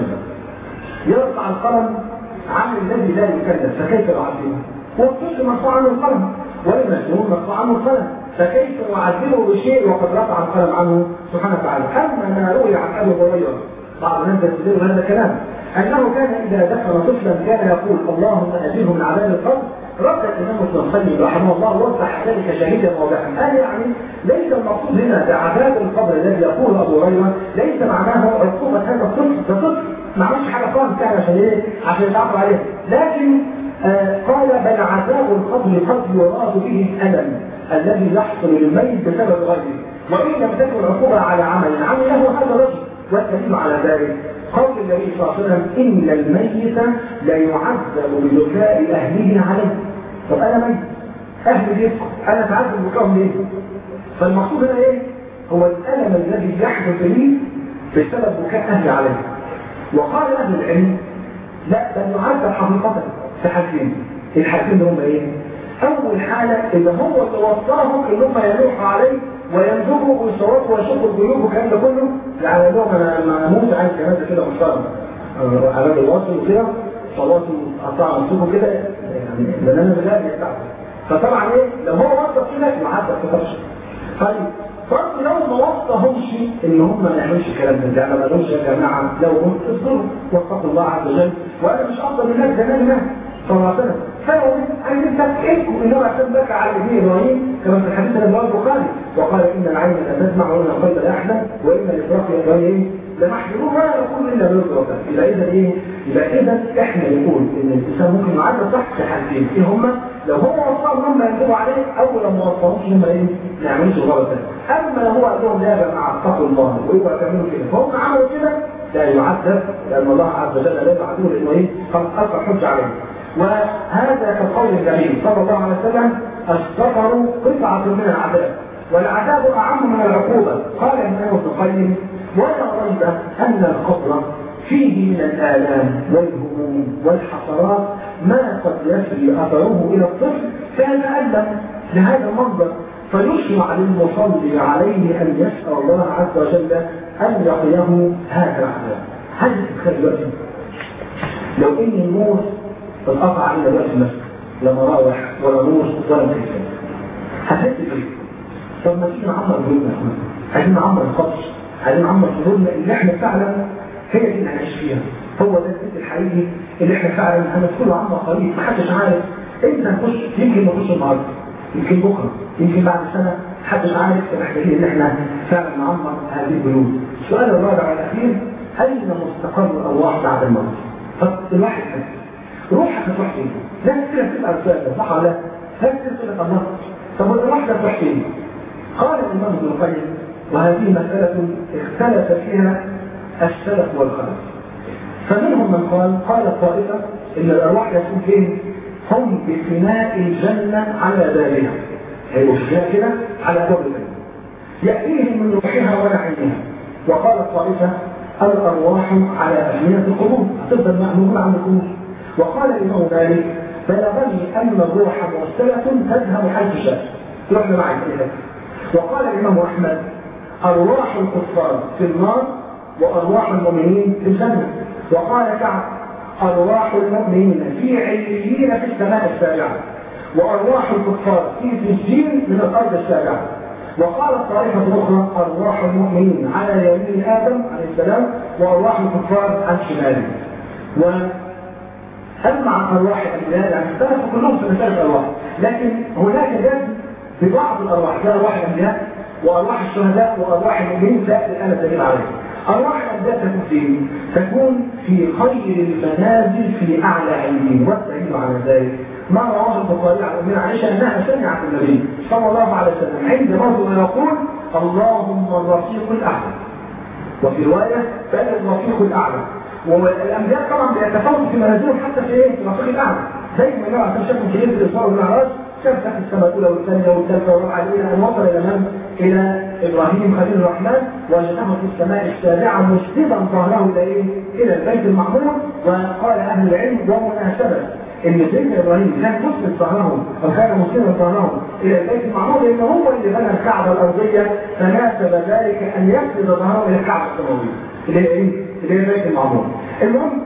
Speaker 2: يرفع القلم عن الذي لا يكلف فكيف يعذبه؟ والطفل مرفوع عنه القلم والمجنون مرفوع عنه القلم فكيف يعذبه بشيء وقد رفع القلم عنه سبحانه وتعالى أما ما روي عن أبي هريرة بعض الناس يستدل هذا الكلام انه كان اذا دخل طفلا كان يقول اللهم اجره من عذاب القبر رد الامام ابن القيم رحمه الله وضح ذلك شهيدا واضحا قال يعني ليس المقصود هنا بعذاب القبر الذي يقول ابو هريره ليس معناه عقوبه هذا الطفل ده طفل ما عملش حاجه خالص يعني عشان ايه؟ عشان يتعاقب عليه لكن آه قال بل عذاب القبر قد يراد به الالم الذي يحصل للميت بسبب غيره وان لم تكن عقوبه على عمل عمله هذا الرجل والدليل على ذلك قول النبي صلى الله عليه وسلم ان الميت لا يعذب ببكاء اهله عليه طب انا ميت اهلي بيبكوا انا اتعذب بكاءهم ليه؟ فالمقصود هنا ايه؟ هو الالم الذي يحدث لي بسبب بكاء اهلي عليه وقال اهل العلم لا بل يعذب حقيقه في حاجتين الحاجتين هم ايه؟ اول حاله اللي هو اللي وصاهم ان هم يروحوا عليه وينزلوا ويصوتوا ويشوفوا الجيوب والكلام ده كله يعني لهم انا لما اموت عايز جنازه كده محترم على الواصل وكده صلاته قطع نصيبه كده يعني لان انا بلاقي بتاعته فطبعا ايه لو هو وصف كده يعدل في طرش طيب برضه لو ما وصفهمش ان هم ما يعملوش الكلام ده يعني ما قالوش يا جماعه لو هم اصبروا واتقوا الله عز وجل وانا مش افضل من الناس زمان ده صلى الله عليه وسلم فلو عايزين تفكيركم ان هو عشان بكى على ابن ابراهيم كما في الحديث اللي رواه البخاري وقال ان العين لا تسمع وان القلب لا يحزن وان الافراط يا ابراهيم لمحجوب ولا يقول الا برضا وكذا يبقى اذا ايه؟ يبقى اذا احنا نقول ان الانسان ممكن يعرف صح في حالتين ايه هما؟ لو هو وصاهم هم يكتبوا عليه او لو ما وصاهمش هم ايه؟ ما يعملوش الغلط ده اما لو هو قال لهم لا يا جماعه اتقوا الله ويبقى تعملوا كده فهم عملوا كده لا يعذب لان الله عز وجل لا يعذبه لانه ايه؟ قد اثر حجه عليه وهذا كقول النبي صلى الله عليه وسلم السفر قطعه من العذاب والعذاب اعم من العقوبه قال الامام ابن القيم ولا ريب ان القبر فيه من الآلام والهموم والحسرات ما قد يسري أثره إلى الطفل فيتألم لهذا المنظر فيشرع للمصلي عليه أن يسأل الله عز وجل أن يقيه هذا العذاب هل تتخيل دلوقتي لو إن النور انقطع علينا دلوقتي المسجد لا مراوح ولا نور ولا تلفزيون هتحس بإيه؟ طب ما تيجي نعمر قلوبنا يا اخوان عايزين نعمر القبر عايزين نعمر قلوبنا اللي احنا فعلا هي دي اللي هنعيش فيها هو ده البيت الحقيقي اللي احنا فعلا هندخله عمر قريب محدش عارف امتى نخش يمكن نخش النهارده يمكن بكره يمكن بعد سنه محدش عارف محتاجين ان احنا فعلا نعمر هذه البيوت السؤال الرابع والاخير اين مستقر الارواح بعد الموت؟ طب الواحد حس روحك هتروح فين؟ ناس كده بتبقى رساله صح ولا لا؟ ناس كده تقول لك الله طب الارواح ده تروح فين؟ قال الامام ابن القيم وهذه مساله اختلف فيها السلف والخلف فمنهم من قال قال الطائفة إن الأرواح يكون فين؟ هم بفناء الجنة على بابها هيبقوا فيها كده على باب الجنة يأتيهم من روحها ونعيمها وقال الطائفة الأرواح على أجنية القبور هتفضل مأمون عن القبور وقال الإمام مالك بلغني أن الروح مرسلة تذهب حيث شاء تروح معي كده وقال الإمام أحمد أرواح الكفار في النار وأرواح المؤمنين في الجنة وقال كعب أرواح المؤمنين في عليين في السماء السابعة وأرواح الكفار في سجين من الأرض السابعة وقال الطائفة الأخرى أرواح المؤمنين على يمين آدم عليه السلام وأرواح الكفار عن شماله وأما عن أرواح الأنبياء يعني اختلفوا كلهم في مسألة الأرواح لكن هناك جد ببعض الأرواح كأرواح الأنبياء وأرواح الشهداء وأرواح المؤمنين لا الآن الدليل عليه أرواح الأنبياء تكون فين؟ تكون في خير المنازل في أعلى علمين والدليل على ذلك ما رواه البخاري عن أمنا عائشة أنها سمعت النبي صلى الله عليه وسلم عند موته يقول اللهم الرفيق الأعلى وفي رواية بل الرفيق الأعلى والأنبياء طبعا بيتفاوتوا في منازلهم حتى في إيه؟ في الرفيق الأعلى زي ما النبي عليه الصلاة في ليلة الإسراء والمعراج شاف في السماء الأولى والثانية والثالثة والرابعة إلى أن وصل إلى من؟ إلى إبراهيم خليل الرحمن وجده في السماء السابعة مسلما ظهره إلى إيه؟ إلى البيت المعمور وقال أهل العلم ومناسبة ان سيدنا ابراهيم كان مسلم ظهرهم او كان مسلما ظهرهم الى البيت المعمور لان هو اللي بنى الكعبه الارضيه فناسب ذلك ان يسند ظهره الى الكعبه السماويه اللي هي ايه؟ اللي هي البيت المعمور المهم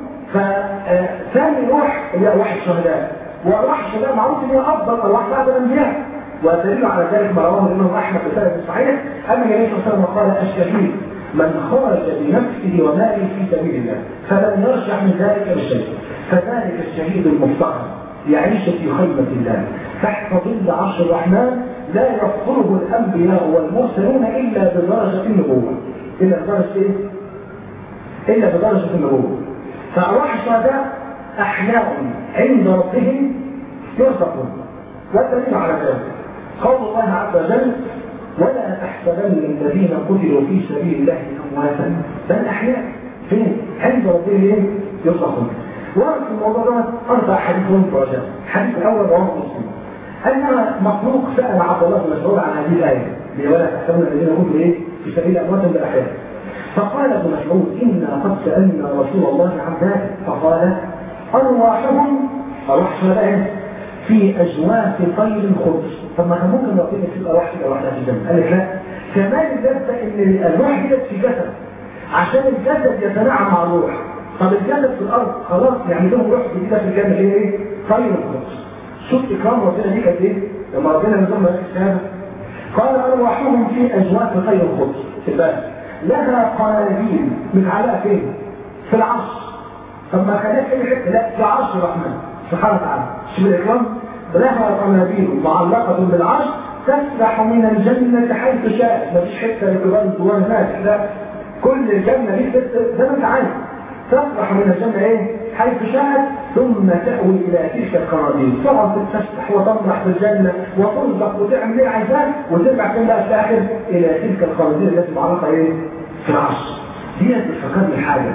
Speaker 2: فثاني روح اللي هي ارواح الشهداء وارواح الشهداء معروف ان هي افضل ارواح بعد الانبياء ودليل على ذلك ما رواه الامام احمد في سنه صحيح ان النبي صلى الله عليه وسلم قال الشهيد من خرج بنفسه وماله في سبيل الله فلم يرجع من ذلك بشيء فذلك الشهيد المفتقر يعيش في خيمة الله تحت ظل عرش الرحمن لا يفقره الأنبياء والمرسلون إلا بدرجة النبوة إلا بدرجة إيه؟ إلا بدرجة النبوة فأرواح الشهداء أحياء عند ربهم يرزقون والدليل على ذلك قول الله عز وجل ولا تحسبن الذين قتلوا في سبيل الله امواتا بل احياء فين؟ عند ربهم ايه؟ يرزقون ورد في الموضوع ده اربع حديث مراجعه الحديث الاول رواه مسلم ان مخلوق سال عبد الله بن مسعود عن هذه الايه اللي ولا تحسبن الذين قتلوا ايه؟ في سبيل امواتا بل احياء فقال ابن مسعود انا قد سالنا رسول الله عن ذلك فقال ارواحهم ارواح شهداء في أجواف طير خبز طب ما كان ممكن ربنا تبقى واحدة لوحدها في الجنة قال لك لا كمان اللذة إن الروح دي في جسد عشان الجسد يتناعم مع الروح طب الجسد في الأرض خلاص يعني لهم روح جديدة في الجنة هي إيه؟ طير خبز شوف إكرام ربنا دي كانت إيه؟ لما ربنا نظام الكتاب قال أرواحهم في أجواف طير خبز في البلد لها قناديل متعلقة فين؟ في العرش طب ما خليك اي حته لا في عرش الرحمن سبحانه وتعالى شوف الاكرام لها قناديل معلقه بالعرش تسبح من الجنه حيث شاء مفيش حته لكبار الدوان هناك لا كل الجنه دي زي ما انت عايز تسبح من الجنه ايه حيث شاءت ثم تأوي إلى تلك القناديل تقعد تتفسح وتطرح في الجنة وترزق وتعمل اللي عايزاه وترجع فين بقى في الآخر إلى تلك القناديل التي معلقة إيه في العرش دي بتفكرني حاجة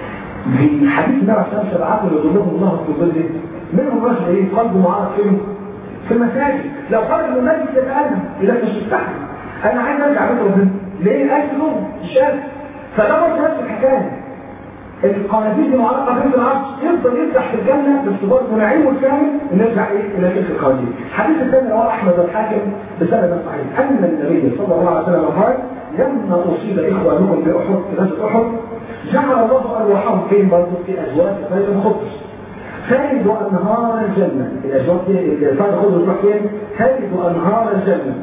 Speaker 2: في حديث النبي عليه الصلاه والسلام يقول الله في ظله منهم رجل ايه قلبه معرض فين؟ في المساجد لو خرج من المسجد يتألم اذا مش مستحمل انا عايز ارجع بيت ربنا ليه؟ ألف يوم مش قادر فده برضه نفس الحكايه القناديل دي معلقه في العرش يفضل يفتح في الجنه بس برضه نعيم والكامل ونرجع ايه الى تلك القناديل. الحديث الثاني رواه احمد الحاكم بسند صحيح ان النبي صلى الله عليه وسلم قال لما اصيب اخوانكم باحد في غزوه احد جعل الله ارواحهم فين برضه في ازواج غير الخبز خالد انهار الجنه الازواج دي الفرد خبز تروح فين؟ خالد انهار الجنه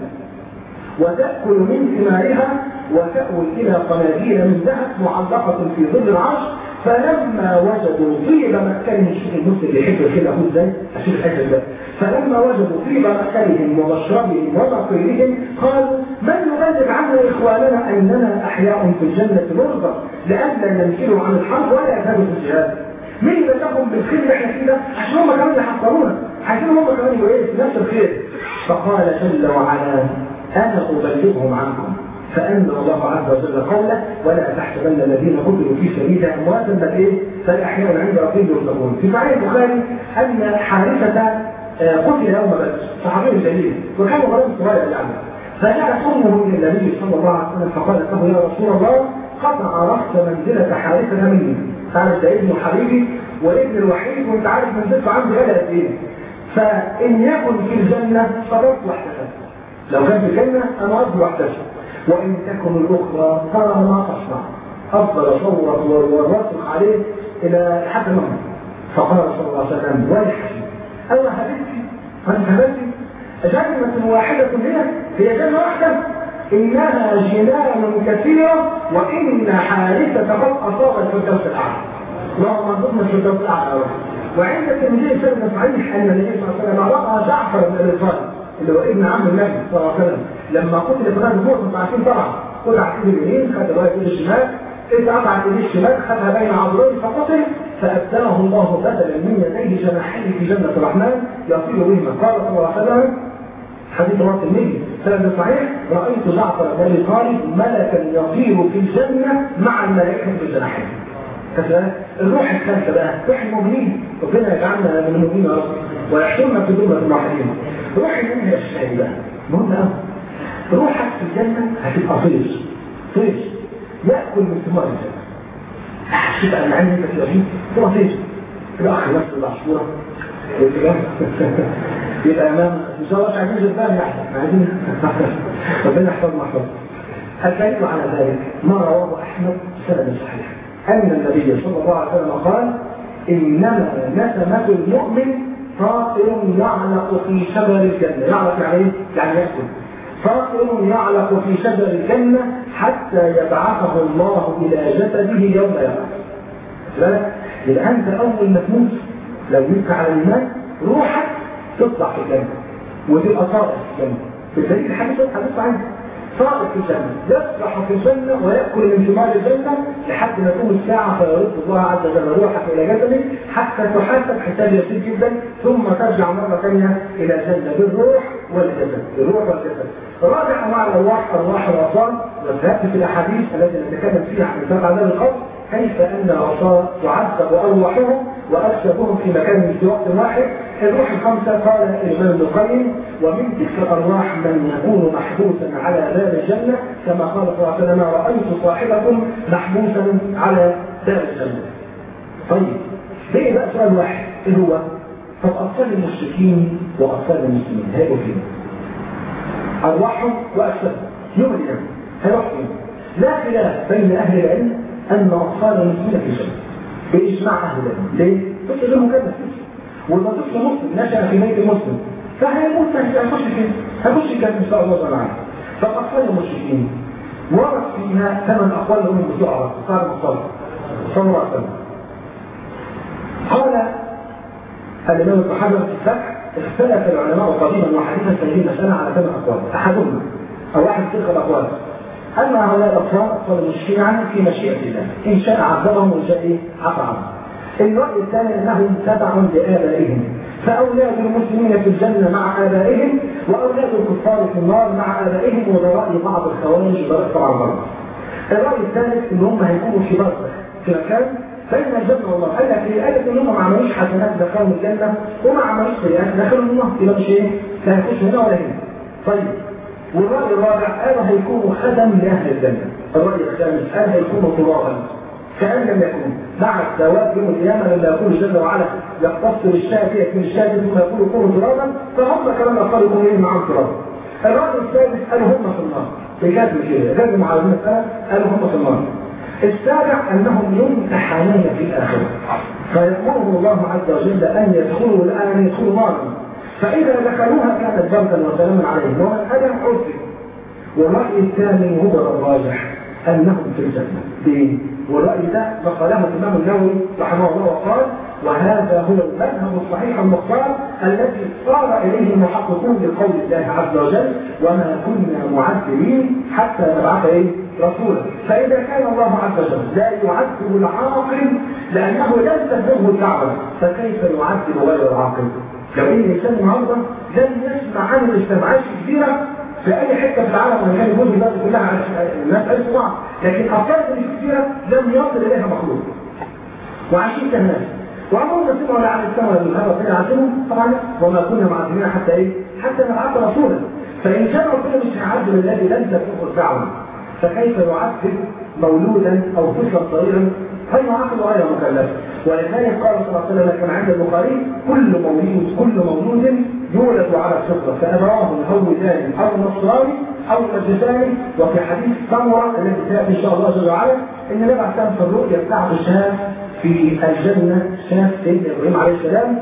Speaker 2: وتاكل من ثمارها وتأوي إلى قناديل من ذهب معلقة في ظل العرش فلما وجدوا طيب مسكنهم الشيخ المسلم اللي يحب كده اهو ازاي اشوف الحته ده فلما وجدوا طيب مسكنهم ومشربهم ومقيلهم قالوا من يبلغ عنا اخواننا اننا احياء في الجنه نرضى لئلا ينكلوا عن الحرب ولا يذهبوا في الجهاد مين اللي لهم بالخير اللي احنا فيه ده عشان هم كمان يحصلونا عايزين هم كمان يبقوا ايه في نفس الخير فقال جل وعلا انا ابلغهم عنكم فأنزل الله عز وجل قوله ولا تحسبن الذين قتلوا في سبيل أمواتا بل إيه فالأحياء عند ربهم يرزقون في صحيح البخاري أن حارثة قتل يوم بدر صحابي جليل وكان غلام صغير يعني فجاء أمه إلى النبي صلى الله عليه وسلم فقالت له يا رسول الله قطع رأس منزلة حارثة مني تعرف ده ابن حبيبي وابن الوحيد وانت عارف منزلته عنده غدا قد ايه فإن يكن في الجنة صبرت واحتسب لو كان في الجنة أنا أرجو واحتسب وإن تكن الأخرى ترى ما تصنع أفضل صورة والراسخ عليه إلى حد الموت فقال صلى الله عليه وسلم ويحسن أنا حبيبتي أنا حبيبتي جنة واحدة هي هي جنة واحدة إنها جنان كثيرة وإن حارثة قد أصابت في الدرس الأعلى اللهم ارزقنا في الدرس الأعلى وعند الترمذي سنة صحيح أن النبي صلى الله عليه وسلم رأى جعفر بن أبي طالب اللي هو ابن عم النبي صلى الله عليه وسلم لما قتل في غزوه موت انتوا عارفين طبعا قطع ايد اليمين خد رايه ايد الشمال اذا قطع ايد الشمال خدها بين عضلين فقتل فابدله الله بدلا من يديه جناحين في جنه الرحمن يطير بهما قال صلى الله عليه وسلم حديث رواه الترمذي سند صحيح رايت جعفر بن ابي طالب ملكا يطير في الجنه مع الملائكه في الجناحين الروح الثالثه بقى روح المؤمنين ربنا يجعلنا من المؤمنين يا رب ويحشرنا في ذمه الموحدين روح المؤمن ازاي بقى مهم قوي روحك في الجنة هتبقى طير طير يأكل من ثمار الجنة تبقى العين انت في العين هو طير الأخ نفس العصفورة يبقى أمام إن شاء الله مش عايزين جبان يحصل عايزين ربنا يحفظنا محفظ الدليل على ذلك ما رواه أحمد سند صحيح أن النبي صلى الله عليه وسلم قال إنما نسمة المؤمن طائر يعلق في شجر الجنة يعلق يعني يعني يأكل طائر يعلق في شجر الجنة حتى يبعثه الله إلى جسده يوم يبعث يبقى أنت أول ما تموت لو مت على الإيمان روحك تطلع في الجنة وتبقى طائر في الجنة في دليل الحديث الحديث عنه طائر في الجنة يسرح في الجنة ويأكل من ثمار الجنة لحد ما تقوم الساعة فيرد الله عز وجل روحك إلى جسدك حتى تحاسب حساب يسير جدا ثم ترجع مرة ثانية إلى الجنة بالروح والجسد الروح والجسد رابع أنواع الأرواح أرواح الأبصار وذهبت في الأحاديث التي نتكلم فيها عن سبع هذا الخط كيف أن الأبصار تعذب أرواحهم وأجسادهم في مكان في وقت واحد الروح الخمسة قال الإمام ابن القيم ومن تلك الأرواح من يكون محبوسا على باب الجنة كما قال صلى الله عليه وسلم رأيت صاحبكم محبوسا على باب الجنة طيب ليه بقى سؤال واحد ايه هو طب اطفال المشركين واطفال المسلمين هيبقوا فين؟ ارواحهم واجسادهم يوم القيامه هيروح فين؟ لا خلاف بين اهل العلم ان اطفال المسلمين في جنه باجماع اهل العلم ليه؟ طفل غير مكلف وده طفل مسلم نشا في بيت مسلم فهيموت هيخش فين؟ هيخش الجنه ان شاء الله تعالى فالاطفال المشركين ورد فيها ثمان اقوال لهم بسرعه قال مصطفى صلى الله عليه وسلم قال الامام ابن حجر في الفتح اختلف العلماء قديما وحديثا في هذه المساله على ثمان اقوال احدهما او واحد تلك الاقوال اما هؤلاء الاطفال اطفال المشركين عنه في مشيئه الله ان شاء عذبهم وان شاء ايه عفى عنهم الراي الثاني انهم تبع لابائهم فاولاد المسلمين في الجنه مع ابائهم واولاد الكفار في النار مع ابائهم وده راي بعض الخوارج وده طبعا برضه الراي الثالث ان هم هيكونوا في برزخ في مكان بين الجنه والنار قال لك ايه؟ قال لك ان هم ما عملوش حسنات دخلوا الجنه وما عملوش سيئات دخلوا النار يبقى مش ايه؟ لا هيخش هنا ولا هنا طيب والرأي الرابع قال هيكونوا خدم لأهل الجنة الرأي الخامس قال هيكونوا طلابا كأن لم يكن مع الثواب يوم القيامة لما يقول جل وعلا يقتص بالشاة من الشاة ثم يقول كونوا ترابا فهم كمان قالوا يكونوا ايه معهم ترابا الرأي الثالث قالوا هم في النار بجد كده جد على المسألة قالوا هم في النار السابع أنهم يمتحنون في الآخرة فيأمرهم الله عز وجل أن يدخلوا الآن يدخلوا نارا فإذا دخلوها كانت بردا وسلاما عليهم ومن أدم عرف والرأي الثاني هو الراجح أنهم في الجنة ليه؟ والرأي ده نقله الإمام النووي رحمه الله وقال وهذا هو المذهب الصحيح المختار الذي صار إليه المحققون لقول الله عز وجل وما كنا معذبين حتى نبعث إيه؟ رسولا فإذا كان الله عز وجل لا يعذب العاقل لأنه لم تبلغه الدعوة فكيف يعذب غير العاقل؟ لو ان الانسان النهارده لم يسمع عن الاجتماعات الكبيره في اي حته في العالم وان كان يقول الناس كلها الناس عرفوا بعض لكن افراد الكثيره لم يصل اليها مخلوق وعايشين كالناس وعمرهم ما سمعوا لا عن السماء ولا الهواء ربنا يعذبهم طبعا وما كنا معذبين حتى ايه؟ حتى نبعث رسولا فان كان ربنا مش هيعذب الذي لم تكن الدعوه فكيف يعذب مولودا او طفلا صغيرا غير عاقل وغير مكلف ولذلك قال صلى الله عليه وسلم كما عند البخاري كل مولود كل مولود يولد على الفطره فابواه يهودان او نصراني او مجلساني وفي حديث سمره الذي سياتي ان شاء الله جل وعلا ان النبي عليه في الرؤيا بتاعته شاف في الجنه شاف سيدنا ابراهيم عليه السلام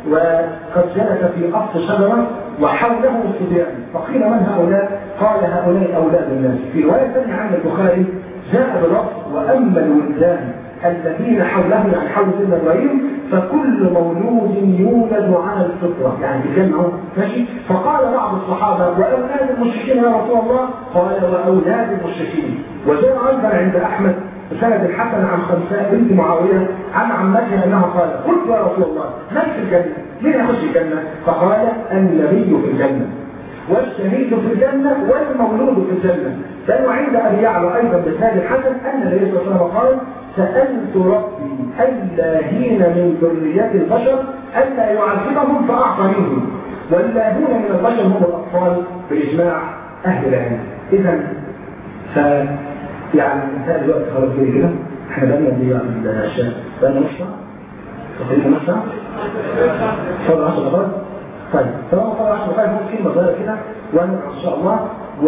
Speaker 2: وقد جلس في اصل شجره وحوله الصبيان فقيل من هؤلاء؟ قال هؤلاء اولاد الناس في روايه ثانيه عند البخاري جاء باللفظ واما الولدان الذين حوله يعني حول سيدنا ابراهيم فكل مولود يولد على الفطره يعني بيجمعوا ماشي فقال بعض الصحابه واولاد المشركين يا رسول الله قال واولاد المشركين وجاء ايضا عند احمد سند الحسن عن خمساء بنت معاويه عن عمتها انها قالت قلت يا رسول الله من في الجنه؟ مين يخش الجنه؟ فقال النبي في الجنه والشهيد في الجنة والمولود في الجنة بل وعند أبي يعلى أيضا بسند الحسن أن النبي صلى الله عليه وسلم قال سألت ربي اللاهين من ذرية البشر ألا يعذبهم فأعطانيهم واللاهون من البشر هم الأطفال بإجماع أهل العلم إذا ف يعني انتهى الوقت خلاص كده احنا بقينا دي الشام بقينا نص ساعة تقريبا نص ساعة فضل 10 دقائق طيب طالما فضل 10 دقائق ممكن مصدر كده ونرجع ان شاء الله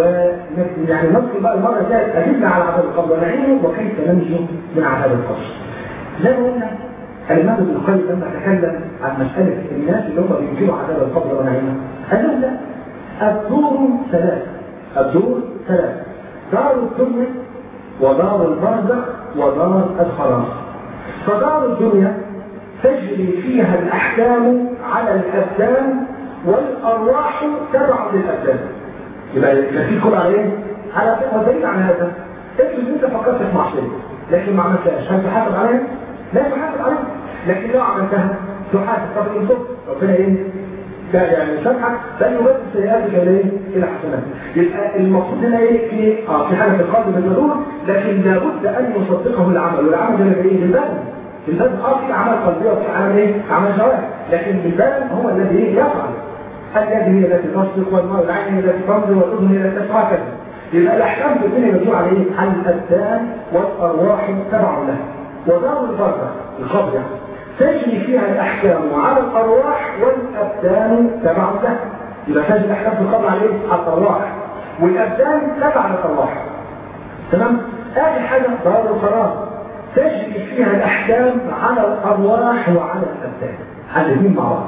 Speaker 2: ويعني نذكر بقى المره الجايه اجبنا على عذاب القبر ونعينه وكيف ننجو من عذاب القبر. زي ما قلنا الإمام ابن القيم لما تكلم عن مسألة الناس اللي هم بينكروا عذاب القبر ونعيمه قال لهم لا الدور ثلاث الدور ثلاث دار الدنيا ودار البرزخ ودار الخلاص فدار الدنيا تجري فيها الأحكام على الأبدان والأرواح تبع للأبدان يبقى يبقى في كل على ايه؟ على ودليل على هذا افرض انت فكرت في معصيه لكن ما عملتهاش هل تحاسب عليها؟ لا تحاسب عليها لكن لو عملتها تحاسب طب ان تب ربنا ايه؟ لا يعني سامحك بل يبدل سيئاتك الى ايه؟ الى حسنات يبقى المقصود هنا ايه؟ في اه في حاله القلب بالضروره لكن لابد ان يصدقه العمل والعمل ده ايه؟ بالبدن البدن اه في اعمال قلبيه وفي اعمال ايه؟ اعمال جوارح لكن بالبدن هو الذي ايه؟ يفعل اليد هي التي تصدق والماء العين هي التي تنظر والاذن هي التي تسمع كذا يبقى الاحكام في الدنيا مبنيه على ايه؟ على الابدان والارواح تبع لها ودار البرزخ القبر يعني تجري فيها الأحكام على الأرواح والأبدان تبع لها يبقى تجري الأحكام في القبر على إيه؟ على الأرواح والأبدان تبع للأرواح تمام؟ آخر حاجة ضرر القرار تجري فيها الأحكام على الأرواح وعلى الأبدان الاثنين مع بعض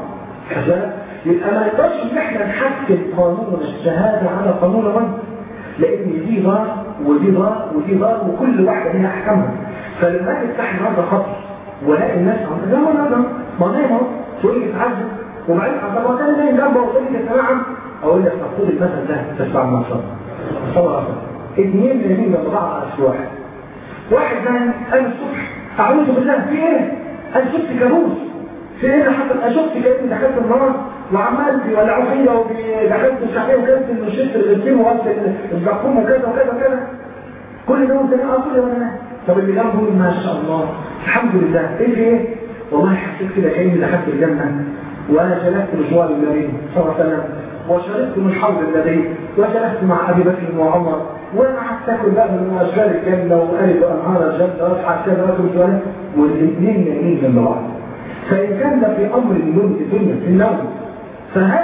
Speaker 2: يبقى ما نقدرش ان احنا نحكم قانون الشهاده على قانون الرد لان دي ضار ودي ضار ودي ضار وكل واحده ليها احكامها فلما اجي افتح النهارده خط والاقي الناس عم لا لا لا ما نايم اهو تقول لي تعذب وبعدين طب ما كان نايم جنبه وتقول لي نعم اقول لك مفروض المثل ده تسمع المنصب صور اثنين نايمين جنب بعض على واحد واحد نايم قام الصبح اعوذ بالله في ايه؟ انا شفت كابوس في ايه اللي حصل؟ انا شفت كاني دخلت النار وعمال بيولعوا فيا ودخلت مش عارف ايه وكلت المشيت الغسيل وغسل الزقوم وكذا وكذا وكذا كل ده وانت اه كل ده انا طب اللي جنبه يقول ما شاء الله الحمد لله ايه في ايه؟ والله حسيت كده كاني دخلت الجنه وانا جلست بجوار النبي صلى الله عليه وسلم وشربت من حوض النبي وجلست مع ابي بكر وعمر وانا قعدت اكل بقى من اشجار الجنه وقالب انهار الجنه واصحى كذا واكل شويه والاثنين نايمين جنب بعض فان كان ده في امر النوم في الدنيا في النوم فهل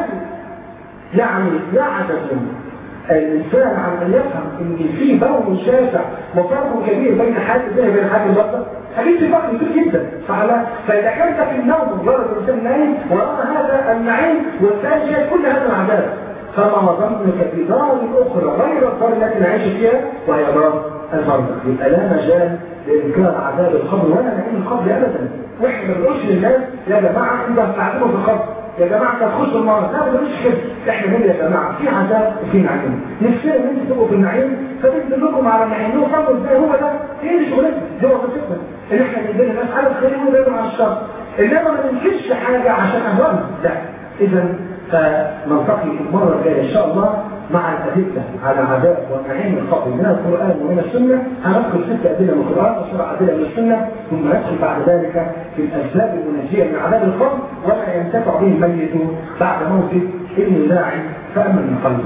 Speaker 2: يعني يعجز الانسان عن ان يفهم ان في بون شاسع وفرق كبير بين حياه الدنيا وبين حياه البشر حديث في فرق كبير جدا فعلا فاذا كنت في النوم مجرد الانسان نايم وراى هذا النعيم والثاني شايف كل هذا العذاب فما ظنك بدار اخرى غير الدار التي نعيش فيها وهي دار البرزخ يبقى لا مجال لانكار عذاب القبر ولا نعيم القبر ابدا واحنا ما بنقولش للناس يا جماعه انت هتعذبوا في القبر يا جماعه انت هتخشوا النار لا ما مش كده احنا بنقول يا جماعه في عذاب وفي نعيم نفسنا ان انتوا تبقوا في النعيم فبنزل لكم على النعيم لو فضل ازاي هو ده ايه اللي شغلتنا دي وظيفتنا ان احنا ندينا الناس على الخير ونبعد عن الشر انما ما ننكرش حاجه عشان اهوالنا لا اذا فنلتقي المره الجايه ان شاء الله مع الأدلة على عذاب ونعيم القبر من القرآن ومن السنة هنذكر ست أدلة من القرآن وسبع أدلة من السنة ثم ندخل بعد ذلك في الأسباب المنجية من عذاب القبر وما ينتفع به الميت بعد موته إني داعي فأمن من قلبه.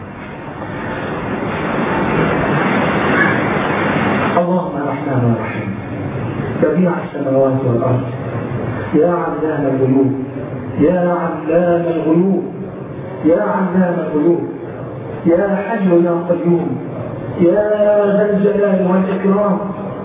Speaker 2: اللهم الرحمن الرحيم بديع السماوات والأرض يا علام الغيوب يا علام الغيوب يا علام الغيوب يا حي يا قيوم يا ذا الجلال والإكرام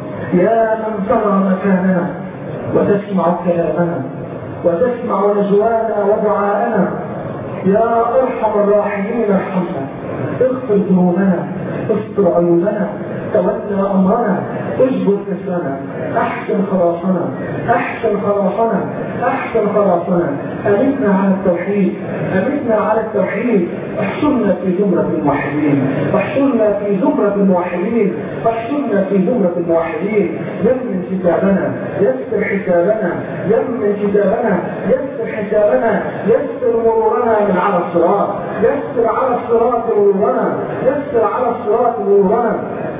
Speaker 2: يا من ترى مكاننا وتسمع كلامنا وتسمع نجوانا ودعاءنا يا أرحم الراحمين ارحمنا اغفر ذنوبنا استر عيوبنا تولى أمرنا اجبر كسرنا احسن خلاصنا احسن خلاصنا احسن خلاصنا امتنا على التوحيد امتنا على التوحيد احشرنا في زمرة الموحدين احشرنا في زمرة الموحدين احشرنا في زمرة الموحدين يمن كتابنا يسر حسابنا يمن كتابنا يسر حسابنا يسر مرورنا من على الصراط يسر على الصراط مرورنا يسر على الصراط مرورنا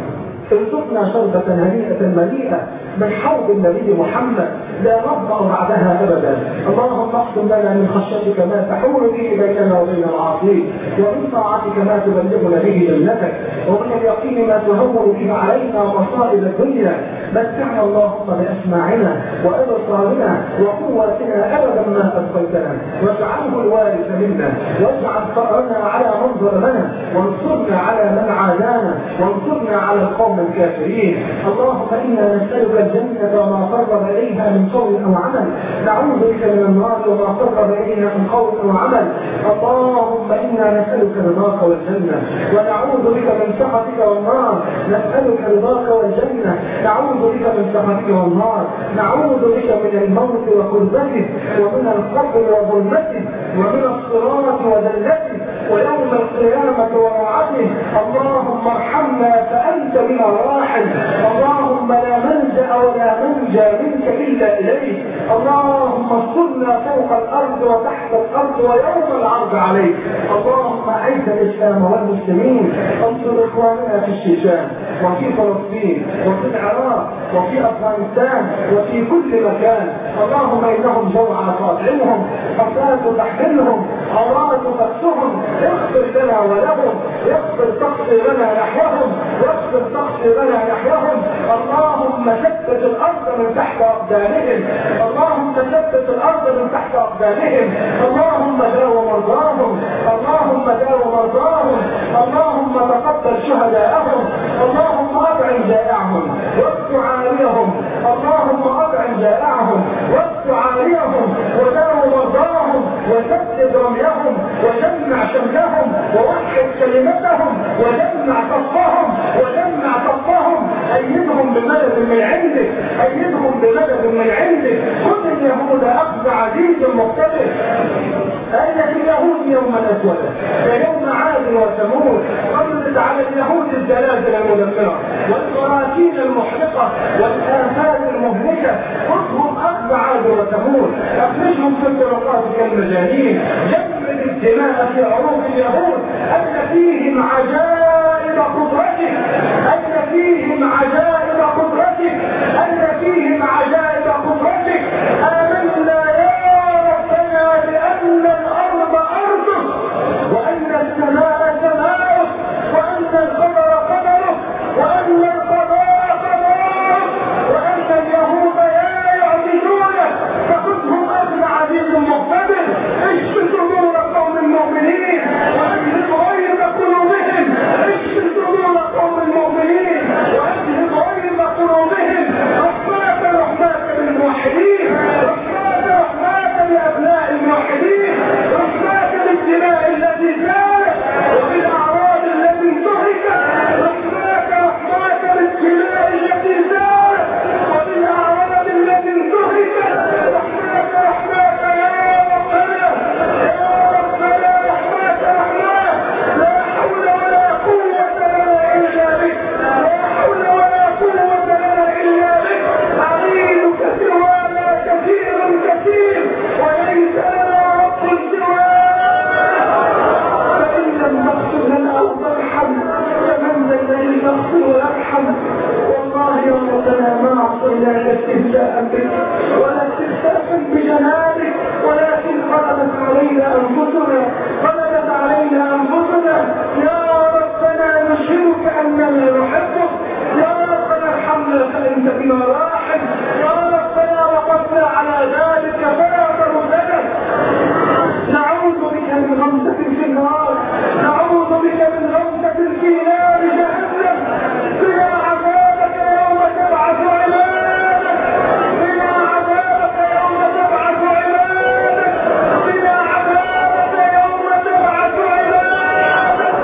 Speaker 2: ارزقنا شربة هنيئة مليئة من حوض النبي محمد لا نظمأ بعدها أبدا اللهم اقسم لنا من خشيتك ما تحول به بيننا وبين العاصين ومن طاعتك ما تبلغنا به جنتك ومن اليقين ما تهون به علينا مصائب الدنيا متعنا اللهم بأسماعنا وأبصارنا وقواتنا أبدا ما أبقيتنا واجعله الوارث منا واجعل ثأرنا على من ظلمنا وانصرنا على من عادانا وانصرنا على القوم الكافرين اللهم إنا نسألك الجنة وما قرب إليها من قول أو عمل نعوذ بك من النار وما قرب إليها من قول أو عمل اللهم إنا نسألك رضاك والجنة ونعوذ بك من سخطك والنار نسألك رضاك والجنة نعوذ بك من سخطك والنار نعوذ بك من الموت وقربته ومن القبر وظلمته ومن الصراط وذلته ويوم القيامة وروعته اللهم ارحمنا فأنت بنا راحل اللهم لا ملجأ ولا منجى منك إلا إليك اللهم استرنا فوق الأرض وتحت الأرض ويوم العرض عليك اللهم أعز الإسلام والمسلمين انصر إخواننا في الشيشان وفي فلسطين وفي العراق وفي أفغانستان وفي كل مكان اللهم إنهم جوعى فاطعمهم حفاة تحملهم عورات تكسهم اغفر لنا لنا ولهم واغفر تقصيرنا نحوهم واغفر تقصيرنا نحوهم اللهم ثبت الارض من تحت اقدامهم اللهم ثبت الارض من تحت اقدامهم اللهم داو مرضاهم اللهم داو مرضاهم اللهم تقبل شهداءهم اللهم اطعم جائعهم واسع عاليهم اللهم اطعم جائعهم واسع عاليهم وداو مرضاهم وسدد رميهم وجمع شملهم ووحد كلمتهم وجمع صفهم وجمع صفهم ايدهم بمدد من عندك ايدهم بمدد من عندك خذ اليهود اخذ عزيز مقتدر أين اليهود يوم الأسود كيوم عاد وثمود قبلت على اليهود الزلازل المدمرة والبراكين المحرقة والآفات المهلكة خذهم أخذ عاد وثمود أخرجهم في الطرقات كالمجانين جمد الدماء في عروق اليهود أن فيهم عجائب قدرتك أن فيهم عجائب قدرتك أن فيهم عجائب قدرتك آمنا يا ربنا بأن الأرض أرضك وأن السماء سماؤك وأن القدر قدرك وأن القضاء قضاءك وأن اليهود لا يعبدونك فخذهم أخذ عزيز مقتدر اشف صدور قوم المؤمنين وأجلب غيظ قلوبهم اشف صدور قوم المؤمنين وأجلب غيظ قلوبهم رحماك رحماك بالموحدين رحماك رحماك لأبناء الموحدين رحماك بالدماء التي سالت وبالأعراض التي انتهكت رحماك رحماك بالدماء التي سالت وبالأعراض التي انتهكت رحماك رحماك يا ربنا يا ربنا رحماك رحماك لا حول ولا قوة لنا إلا بك لا حول ولا قوة لنا إلا بك عظيمك سوانا كثير كثير وليس لنا رب سواك فإن لم تغفر لنا أو ترحم فمن ذا الذي يغفر ويرحم والله يا ربنا ما عصيناك استهزاء بك ولا استهزاء بجنابك ولكن غلبت علينا أنفسنا غلبت علينا أنفسنا يا ربنا نشهدك أننا نحبك يا ربنا ارحمنا فأنت بنا راحم يا ربنا وقفنا على ذلك فلا تردنا نعوذ بك من غمزة في النار نعوذ بك من غمزة في نار جهنم بنا عذابك يوم تبعث عبادك بنا عذابك يوم تبعث عبادك بنا عذابك يوم تبعث عبادك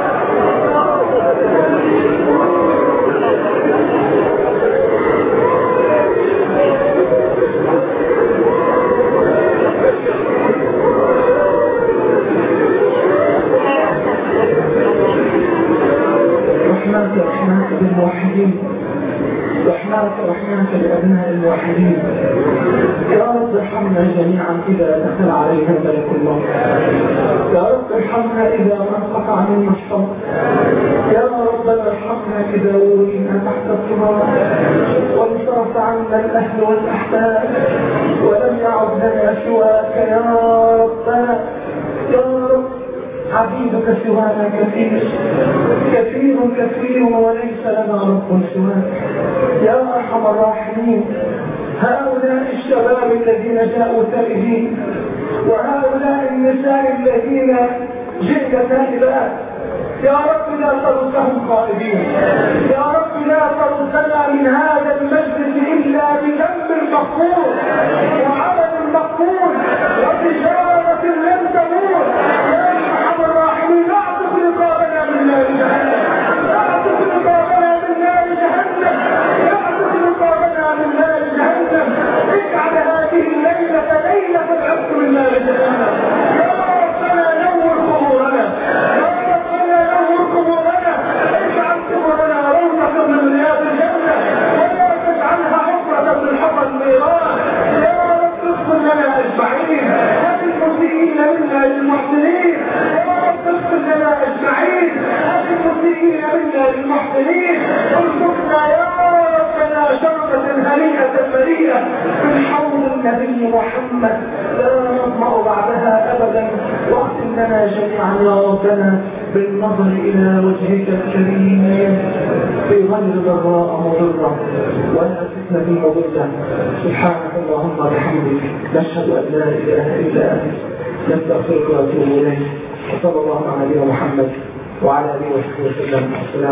Speaker 2: رحماك رحماك بالموحدين رحماك رحماك لأبناء الموحدين يا رب ارحمنا جميعا إذا دخل علينا ملك الموت يا رب ارحمنا إذا ما انقطع منا الصوت يا ربنا ارحمنا إذا ولينا تحت التراب وانصرف عنا الأهل والأحباب ولم يعد لنا سواك يا ربنا يا رب عبيدك سوانا كثير كثير كثير وليس لنا رب سواك يا ارحم الراحمين هؤلاء الشباب الذين جاءوا تائبين وهؤلاء النساء الذين جئن تائبات يا رب لا تردهم خائبين يا رب لا تردنا من هذا المجلس الا بذنب مغفور وعمل مغفور وتجاره لم تموت يا ارحم الراحمين اعطف رقابنا من نار جهنم اعطف رقابنا من نار جهنم اعطف رقابنا من نار جهنم اجعل هذه الليله ليله العتق من نار جهنم يا ربنا نور قبورنا يا ربنا نور قبورنا اجعل قبورنا روضه من رياض الجنه ولا تجعلها حفره من حفر النيران يا رب اغفر لنا اجمعين وللمسيئين منا للمحسنين يا رب اغفر لنا اجمعين وللمسيئين منا للمحسنين ارزقنا يا ربنا شربة هنيئة مريئة من حوض النبي محمد لا نطمع بعدها ابدا واختم لنا جميعا يا ربنا بالنظر إلى وجهك الكريم في غير ضراء مضرة ولا فتنة مضرة سبحانك اللهم وبحمدك نشهد أن لا إله إلا أنت نستغفرك ونتوب إليك وصلى الله على نبينا محمد وعلى آله وصحبه وسلم السلام